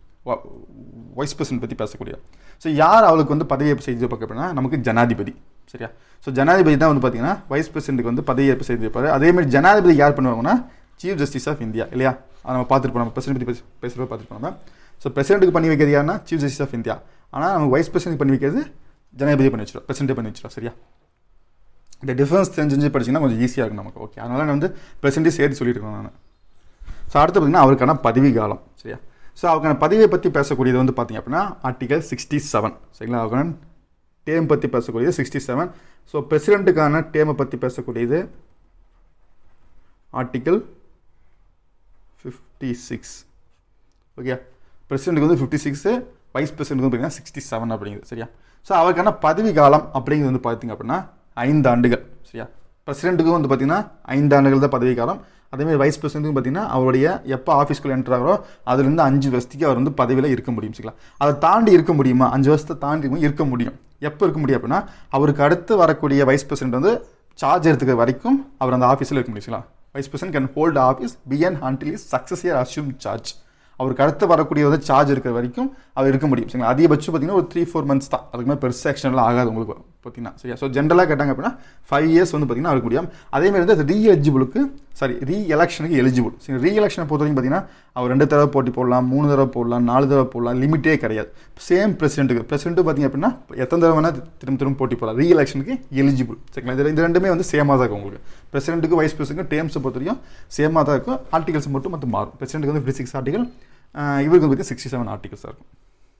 வைஸ் பிரசிடென்ட் பற்றி பேசக்கூடிய ஸோ யார் அவளுக்கு வந்து பதவியேற்பு செய்து வைப்பாங்க அப்படின்னா நமக்கு ஜனாதிபதி சரியா ஸோ ஜனாதிபதி தான் வந்து பார்த்தீங்கன்னா வைஸ் பிரசிடென்ட்டுக்கு வந்து பதவியேற்பு செய்து வைப்பார் அதேமாதிரி ஜனாதிபதி யார் பண்ணுவாங்கன்னா சீஃப் ஜஸ்டிஸ் ஆஃப் இந்தியா இல்லையா அதை நம்ம பார்த்துருப்போம் நம்ம பிரசிடென்ட் பற்றி பேச பேசுகிறப்ப பார்த்துருப்போம் நம்ம ஸோ பிரசிடென்ட்டுக்கு பண்ணி வைக்கிறது யாருன்னா சீஃப் ஜஸ்டிஸ் ஆஃப் இந்தியா ஆனால் நம்ம வைஸ் பிரசிடென்ட் பண்ணி வைக்கிறது ஜனாதிபதி பண்ணி வச்சிடும் பிரசிடென்ட்டே பண்ணி வச்சிடும் சரியா இந்த டிஃபரன்ஸ் தெரிஞ்சு படிச்சிங்கன்னா கொஞ்சம் ஈஸியாக இருக்கும் நமக்கு ஓகே அதனால நான் வந்து பிரசிடென்ட்டே சேர்த்து சொல்லியிருக்கேன் நான் ஸோ அடுத்து பார்த்தீங்கன்னா அவருக்கான பதவி காலம் சரியா ஸோ அவருக்கான பதவியை பற்றி பேசக்கூடியது வந்து பார்த்தீங்க அப்படின்னா ஆர்டிகல் சிக்ஸ்டி செவன் சரிங்களா அவருக்கான டேம் பற்றி பேசக்கூடியது சிக்ஸ்டி செவன் ஸோ பிரசிடென்ட்டுக்கான டேமை பற்றி பேசக்கூடியது ஆர்டிகல் ஃபிஃப்டி சிக்ஸ் ஓகே பிரசிடென்ட்டுக்கு வந்து ஃபிஃப்டி சிக்ஸு வைஸ் பிரசிடென்ட் வந்து பார்த்தீங்கன்னா சிக்ஸ்டி செவன் அப்படிங்குது சரியா ஸோ அவருக்கான பதவி காலம் அப்படிங்கிறது வந்து பார்த்தீங்க அப்படின்னா ஐந்து ஆண்டுகள் சரியா பிரசிடென்ட்டுக்கும் வந்து பார்த்தீங்கன்னா ஐந்து ஆண்டுகள் தான் பதவி காலம் அதேமாதிரி வைஸ் பிரசிடென்ட்டுக்கும் பார்த்தீங்கன்னா அவருடைய எப்போ ஆஃபீஸ்க்குள்ள என்டர் ஆகிறோ அதுலேருந்து அஞ்சு வருஷத்துக்கு அவர் வந்து பதவியில் இருக்க முடியும் சரிங்களா அதை தாண்டி இருக்க முடியுமா அஞ்சு வருஷத்தை தாண்டி இருக்க முடியும் எப்போ இருக்க முடியும் அப்படின்னா அவருக்கு அடுத்து வரக்கூடிய வைஸ் பிரசிடென்ட் வந்து சார்ஜ் எடுத்துக்கிற வரைக்கும் அவர் அந்த ஆஃபீஸில் இருக்க முடியும் சரிங்களா vice president can hold office பிஎன் until his successor assume charge அவருக்கு அடுத்து வரக்கூடிய வந்து சார்ஜ் இருக்கிற வரைக்கும் அவர் இருக்க முடியும் சரிங்களா அதிகபட்சம் பார்த்தீங்கன்னா ஒரு த்ரீ ஃபோர் மந்த்ஸ் தான் அதுக்கு மேலே பெருசாக எக்ஸ்டென்லாம் ஆகாது உங்களுக்கு பார்த்தீங்கன்னா சரியா ஸோ ஜென்ரலாக கேட்டாங்க அப்படின்னா ஃபைவ் இயர்ஸ் வந்து பார்த்தீங்கன்னா அவருக்கு முடியும் அதேமாதிரி வந்து ரீ எலிஜிபிளுக்கு சாரி ரீ எலெக்ஷனுக்கு எலிஜிபிள் சரி ரீ எலெக்ஷனை பொறுத்த வரைக்கும் பார்த்தீங்கன்னா அவர் ரெண்டு தடவை போட்டி போடலாம் மூணு தடவை போடலாம் நாலு தடவை போடலாம் லிமிட்டே கிடையாது சேம் பிரசிடென்ட்டுக்கு பிரசிடென்ட்டு பார்த்தீங்க அப்படின்னா எத்தனை தடவை வேணால் திரும்ப திரும்ப போட்டி போடலாம் ரீ எலெக்ஷனுக்கு எலிஜிபிள் சரிங்களா இது இந்த ரெண்டுமே வந்து சேமாக தான் இருக்கும் உங்களுக்கு பிரசிடென்ட்டுக்கு வைஸ் பிரசிடென்ட் டேம்ஸை பொறுத்த வரைக்கும் சேமாக தான் இருக்கும் ஆர்டிகல்ஸ் மட்டும் மட்டும் மாறும் பிரசிடென்ட்டுக்கு வந்து ஃபிஃப்டி சிக்ஸ் ஆர்டிகல் இவருக்கு வந்து சிக்ஸ்டி செவன் ஆர்டிகல்ஸாக இருக்கும்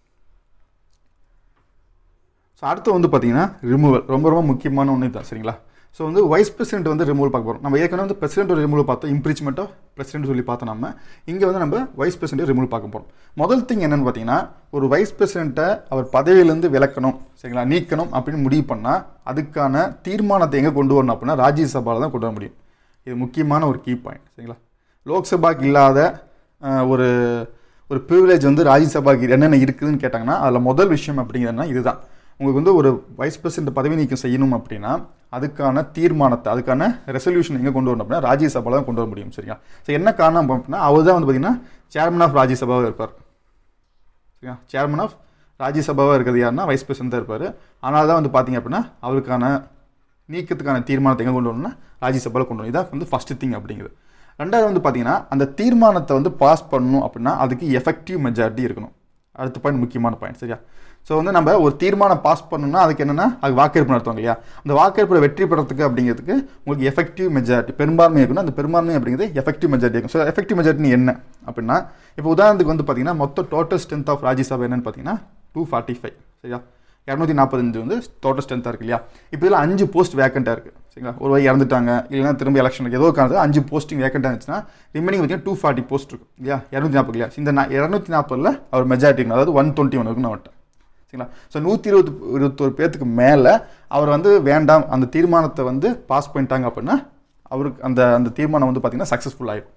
ஸோ அடுத்து வந்து பார்த்தீங்கன்னா ரிமூவல் ரொம்ப ரொம்ப முக்கியமான ஒன்று தான் சரிங்களா ஸோ வந்து வைஸ் பிரசிடென்ட் வந்து ரிமூவல் பார்க்க போகிறோம் நம்ம ஏற்கனவே வந்து பிரசிடென்ட் ரிமூவல் பார்த்தோம் இம்ப்ரீச்மெண்ட் ஆஃப் பிரசிடென்ட் சொல்லி பார்த்தோம் நம்ம இங்கே வந்து நம்ம வைஸ் பிரசிடென்ட் ரிமூவல் பார்க்க போகிறோம் முதல் திங் என்னன்னு பார்த்தீங்கன்னா ஒரு வைஸ் பிரசிடென்ட்டை அவர் பதவியிலேருந்து விலக்கணும் சரிங்களா நீக்கணும் அப்படின்னு முடிவு பண்ணால் அதுக்கான தீர்மானத்தை எங்கே கொண்டு வரணும் அப்படின்னா ராஜ்யசபாவில் தான் கொண்டு வர முடியும் இது முக்கியமான ஒரு கீ பாயிண்ட் சரிங்களா லோக்சபாக்கு இல்லாத அஹ், ஒரு ஒரு ப்ரிவிலேஜ் வந்து ராஜ்யசபாக்கு என்னென்ன இருக்குதுன்னு கேட்டாங்கன்னா அதில் முதல் விஷயம் அப்படிங்கிறதுனா இதுதான் உங்களுக்கு வந்து ஒரு வைஸ் பிரசிடென்ட் பதவி நீக்கம் செய்யணும் அப்படின்னா அதுக்கான தீர்மானத்தை அதுக்கான ரெசல்யூஷன் எங்கே கொண்டு வரணும் அப்படின்னா ராஜ்யசபாவில் தான் கொண்டு வர முடியும் சரிங்களா ஸோ என்ன காரணம் அப்படின்னா அவர் தான் வந்து பார்த்தீங்கன்னா சேர்மன் ஆஃப் ராஜ்யசபாவாக இருப்பார் சரிங்களா சேர்மன் ஆஃப் ராஜ்யசபாவாக இருக்கிறது யாருன்னா வைஸ் பிரசிடென்ட் தான் இருப்பார் அதனால தான் வந்து பார்த்தீங்க அப்படின்னா அவருக்கான நீக்கத்துக்கான தீர்மானத்தை எங்கே கொண்டு வரணும்னா ராஜ்யசபாவில் கொண்டு வரணும் இதான் வந்து ஃபஸ்ட்டு திங் அப்படிங்கிறது ரெண்டாவது வந்து பார்த்தீங்கன்னா அந்த தீர்மானத்தை வந்து பாஸ் பண்ணணும் அப்படின்னா அதுக்கு எஃபெக்டிவ் மெஜாரிட்டி இருக்கணும் அடுத்த பாயிண்ட் முக்கியமான பாயிண்ட் சரியா ஸோ வந்து நம்ம ஒரு தீர்மானம் பாஸ் பண்ணணும்னா அதுக்கு என்னன்னா அது வாக்கெடுப்பு நடத்துவாங்க இல்லையா அந்த வாக்கெடுப்பில் வெற்றி பெறத்துக்கு அப்படிங்கிறதுக்கு உங்களுக்கு எஃபெக்டிவ் மெஜாரிட்டி பெரும்பான்மை இருக்கணும் அந்த பெரும்பான்மை அப்படிங்கிறது எஃபெக்டிவ் மெஜாரிட்டி இருக்கும் ஸோ எஃபெக்டிவ் மெஜாரிட்டி என்ன அப்படின்னா இப்போ உதாரணத்துக்கு வந்து பார்த்தீங்கன்னா மொத்த டோட்டல் ஸ்ட்ரென்த் ஆஃப் ராஜ்யசபா என்னன்னு பார்த்தீங்கன்னா டூ ஃபார்ட்டி ஃபைவ் சரியா இரநூத்தி நாற்பத்தஞ்சு வந்து டோட்டல் ஸ்ட்ரென்த்தாக இருக்கு இல்லையா இப்போ இதில் அஞ்சு போஸ்ட் வேக்கண்ட்டாக இருக்குது சரிங்களா ஒரு வழி இறந்துட்டாங்க இல்லைன்னா திரும்ப எலெக்ஷனுக்கு ஏதோ காரணம் அஞ்சு போஸ்டிங் வேக்கண்ட்டாக இருந்துச்சுன்னா ரிமைனிங் பார்த்தீங்கன்னா டூ ஃபார்ட்டி போஸ்ட் இருக்கும் இல்லையா இரநூத்தி நாற்பது இல்லையா இந்த இரநூத்தி நாற்பதில் அவர் மெஜாரிட்டி இருக்கணும் அதாவது ஒன் டுவெண்ட்டி ஒன் இருக்குன்னு அவர்கிட்ட சரிங்களா ஸோ நூற்றி இருபது இருபத்தொரு பேர்த்துக்கு மேலே அவர் வந்து வேண்டாம் அந்த தீர்மானத்தை வந்து பாஸ் பண்ணிட்டாங்க அப்படின்னா அவருக்கு அந்த அந்த தீர்மானம் வந்து பார்த்தீங்கன்னா சக்ஸஸ்ஃபுல் ஆகிடும்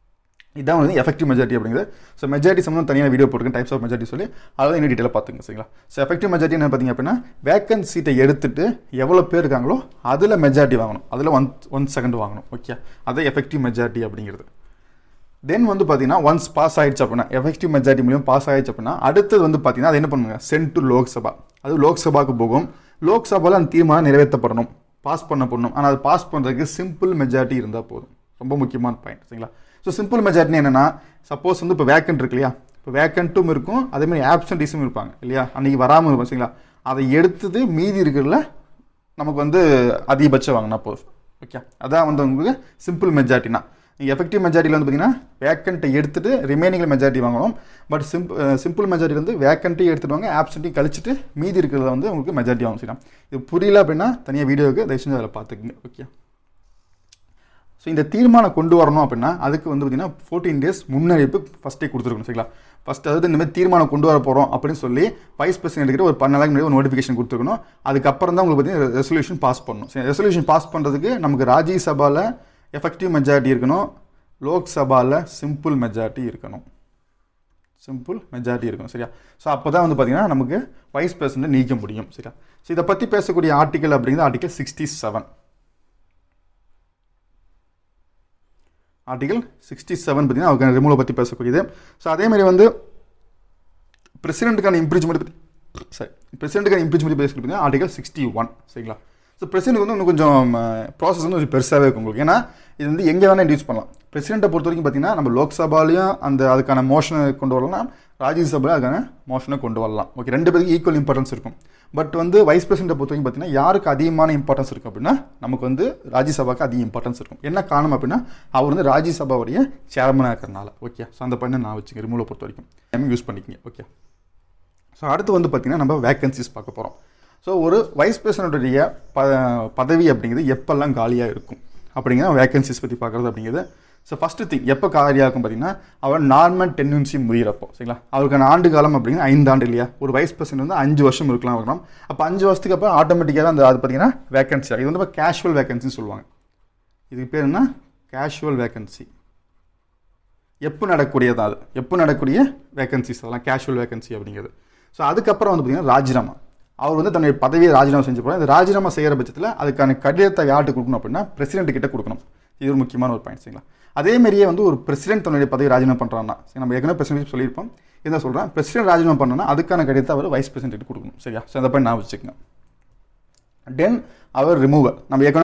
இதான் வந்து எஃபெக்டிவ் மெஜாரிட்டி அப்படிங்கிறது ஸோ மெஜாரிட்டி சம்மந்தம் தனியாக வீடியோ போட்டுருக்கேன் டைப்ஸ் ஆஃப் மெஜாரிட்டி சொல்லி அதை இன்னும் டீட்டெயிலாக பார்த்துங்க சரிங்களா ஸோ எஃபெக்டிவ் மெஜாரிட்டி என்ன பார்த்தீங்க அப்படின்னா வேக்கன்ட் சீட்டை எடுத்துட்டு எவ்வளோ பேர் இருக்காங்களோ அதில் மெஜாரிட்டி வாங்கணும் அதில் ஒன் ஒன் செகண்ட் வாங்கணும் ஓகே அதான் எஃபெக்டிவ் மெஜாரிட்டி அப்படிங்கிறது தென் வந்து பார்த்தீங்கன்னா ஒன்ஸ் பாஸ் ஆயிடுச்சு அப்படின்னா எஃபெக்டிவ் மெஜாரிட்டி மூலியம் பாஸ் ஆயிடுச்சு அப்படின்னா அடுத்தது வந்து பார்த்தீங்கன்னா அது என்ன பண்ணுங்க சென்ட் டு லோக்சபா அது லோக்சபாவுக்கு போகும் லோக்சபாவில் அந்த தீர்மானம் நிறைவேற்றப்படணும் பாஸ் பண்ணப்படணும் ஆனால் அது பாஸ் பண்ணுறதுக்கு சிம்பிள் மெஜாரிட்டி இருந்தால் போதும் ரொம்ப முக்கியமான பாயிண்ட் சரிங்களா ஸோ சிம்பிள் மெஜாரிட்டி என்னன்னா சப்போஸ் வந்து இப்போ வேக்கன்ட் இருக்கு இல்லையா இப்போ வேக்கண்ட்டும் இருக்கும் அதேமாதிரி ஆப்சன்டீஸும் இருப்பாங்க இல்லையா அன்றைக்கி வராமல் இருக்கும் சரிங்களா அதை எடுத்தது மீதி இருக்கிறதுல நமக்கு வந்து அதிகபட்சம் வாங்கினா போதும் ஓகே அதான் வந்து உங்களுக்கு சிம்பிள் மெஜாரிட்டினா நீங்கள் எஃபெக்டிவ் மெஜாரிட்டியில் வந்து பார்த்தீங்கன்னா வேக்கண்ட்டை எடுத்துட்டு ரிமைனிங் மெஜாரிட்டி வாங்கணும் பட் சிம்பிள் சிம்பிள் மெஜாரிட்டி வந்து வேக்கண்ட்டையும் எடுத்துட்டு வாங்க ஆப்சண்ட்டையும் கழிச்சிட்டு மீதி இருக்கிறத வந்து உங்களுக்கு மெஜாரிட்டி வாங்க செய்யலாம் இது புரியல அப்படின்னா தனியாக வீடியோவுக்கு தயவு செஞ்சு அதில் பார்த்துக்குங்க ஓகே ஸோ இந்த தீர்மானம் கொண்டு வரணும் அப்படின்னா அதுக்கு வந்து பார்த்தீங்கன்னா ஃபோர்டீன் டேஸ் முன்னறிவிப்பு ஃபஸ்ட்டே கொடுத்துருக்கணும் சரிங்களா ஃபஸ்ட் அதாவது இந்த மாதிரி தீர்மானம் கொண்டு வர போகிறோம் அப்படின்னு சொல்லி வைஸ் பிரசிடென்ட் கிட்ட ஒரு பன்னெண்டு முன்னாடி ஒரு நோட்டிஃபிகேஷன் கொடுத்துருக்கணும் அதுக்கப்புறம் தான் உங்களுக்கு பார்த்தீங்கன்னா ரெசல்யூஷன் பாஸ் பண்ணணும் சரி ரெசல்யூஷன் பாஸ் பண்ணுறதுக்கு நமக்கு ராஜ்யசபாவில் எஃபெக்டிவ் மெஜாரிட்டி இருக்கணும் லோக்சபாவில் சிம்பிள் மெஜாரிட்டி இருக்கணும் சிம்பிள் மெஜாரிட்டி இருக்கும் சரியா ஸோ அப்போ தான் வந்து பார்த்தீங்கன்னா நமக்கு வைஸ் பிரசிடென்ட் நீக்க முடியும் சரியா ஸோ இதை பற்றி பேசக்கூடிய ஆர்டிக்கல் அப்படிங்கிறது article sixty seven article sixty seven பார்த்தீங்கன்னா அவங்க ரிமூவலை பற்றி பேசக்கூடியது ஸோ அதேமாதிரி வந்து பிரசிடென்ட்டுக்கான இம்ப்ரூவ்மெண்ட் பற்றி சரி பிரசிடென்ட்டுக்கான இம்ப்ரூவ்மெண்ட் பேசி பார்த்தீங்கன்னா ஆர்டிகல் சிக்ஸ்டி ஒன் சரிங்களா ஸோ பிரசிடென்ட் வந்து இன்னும் கொஞ்சம் ப்ராசஸ் வந்து கொஞ்சம் பெருசாகவே இருக்கும் உங்களுக்கு ஏன்னா இது வந்து எங்கே வேணால் யூஸ் பண்ணலாம் பிரசிடென்ட்டை பொறுத்த வரைக்கும் பார்த்தீங்கன்னா நம்ம லோக்சபாலையும் அந்த அதுக்கான மோஷனை கொண்டு வரலாம் ராஜ்யசபாவில் அதுக்கான மோஷனை கொண்டு வரலாம் ஓகே ரெண்டு பேருக்கு ஈக்குவல் இம்பார்ட்டன்ஸ் இருக்கும் பட் வந்து வைஸ் பிரசிடென்ட்டை பொறுத்த வரைக்கும் பார்த்தீங்கன்னா யாருக்கு அதிகமான இம்பார்ட்டன்ஸ் இருக்கும் அப்படின்னா நமக்கு வந்து ராஜ்யசபாவுக்கு அதிக இம்பார்ட்டன்ஸ் இருக்கும் என்ன காரணம் அப்படின்னா அவர் வந்து ராஜ்யசபாவுடைய சேர்மனாக இருக்கிறனால ஓகே ஸோ அந்த பண்ண நான் வச்சுக்கேன் ரிமூவலை பொறுத்த வரைக்கும் யூஸ் பண்ணிக்கிங்க ஓகே ஸோ அடுத்து வந்து பார்த்திங்கன்னா நம்ம வேகன்சிஸ் பார்க்க போகிறோம் ஸோ ஒரு வைஸ் பிரசிடென்ட்டுடைய ப பதவி அப்படிங்கிறது எப்பெல்லாம் காலியாக இருக்கும் அப்படிங்கிற வேகன்சிஸ் பற்றி பார்க்குறது அப்படிங்கிறது ஸோ ஃபஸ்ட்டு திங் எப்போ காலியாக இருக்கும் பார்த்தீங்கன்னா அவர் நார்மல் டென்டென்சி முடிகிறப்போ சரிங்களா அவருக்கான ஆண்டு காலம் அப்படிங்கிற ஐந்து ஆண்டு இல்லையா ஒரு வைஸ் பிரசிடென்ட் வந்து அஞ்சு வருஷம் இருக்கலாம் இருக்கலாம் அப்போ அஞ்சு வருஷத்துக்கு அப்புறம் ஆட்டோமேட்டிக்காக அந்த அது பார்த்தீங்கன்னா வேகன்சி இது வந்து கேஷுவல் வேகன்சின்னு சொல்லுவாங்க இதுக்கு பேர் என்ன கேஷுவல் வேகன்சி எப்போ நடக்கூடியது அது எப்போ நடக்கூடிய வேகன்சிஸ் அதெல்லாம் கேஷுவல் வேகன்சி அப்படிங்கிறது ஸோ அதுக்கப்புறம் வந்து பார்த்தீங்கன்னா ராஜினாமா அவர் வந்து தன்னுடைய பதவியை ராஜினாமா செஞ்சு போகிறார் இந்த ராஜினாமா செய்கிற பட்சத்தில் அதுக்கான கடிதத்தை யார்கிட்ட கொடுக்கணும் அப்படின்னா பிரசிடென்ட் கிட்ட கொடுக்கணும் இது ஒரு முக்கியமான ஒரு பாயிண்ட் சரிங்களா அதே மாதிரியே வந்து ஒரு பிரசிடென்ட் தன்னுடைய பதவி ராஜினாமா பண்ணுறான்னா சரி நம்ம ஏற்கனவே பிரசிடென்ட் சொல்லியிருப்போம் என்ன சொல்கிறேன் பிரசிடென்ட் ராஜினாமா பண்ணனா அதுக்கான கடிதத்தை அவர் வைஸ் பிரசிடென்ட் கொடுக்கணும் சரியா ஸோ அந்த பாயிண்ட் நான் வச்சுக்கோங்க தென் அவர் ரிமூவல் நம்ம ஏற்கனவே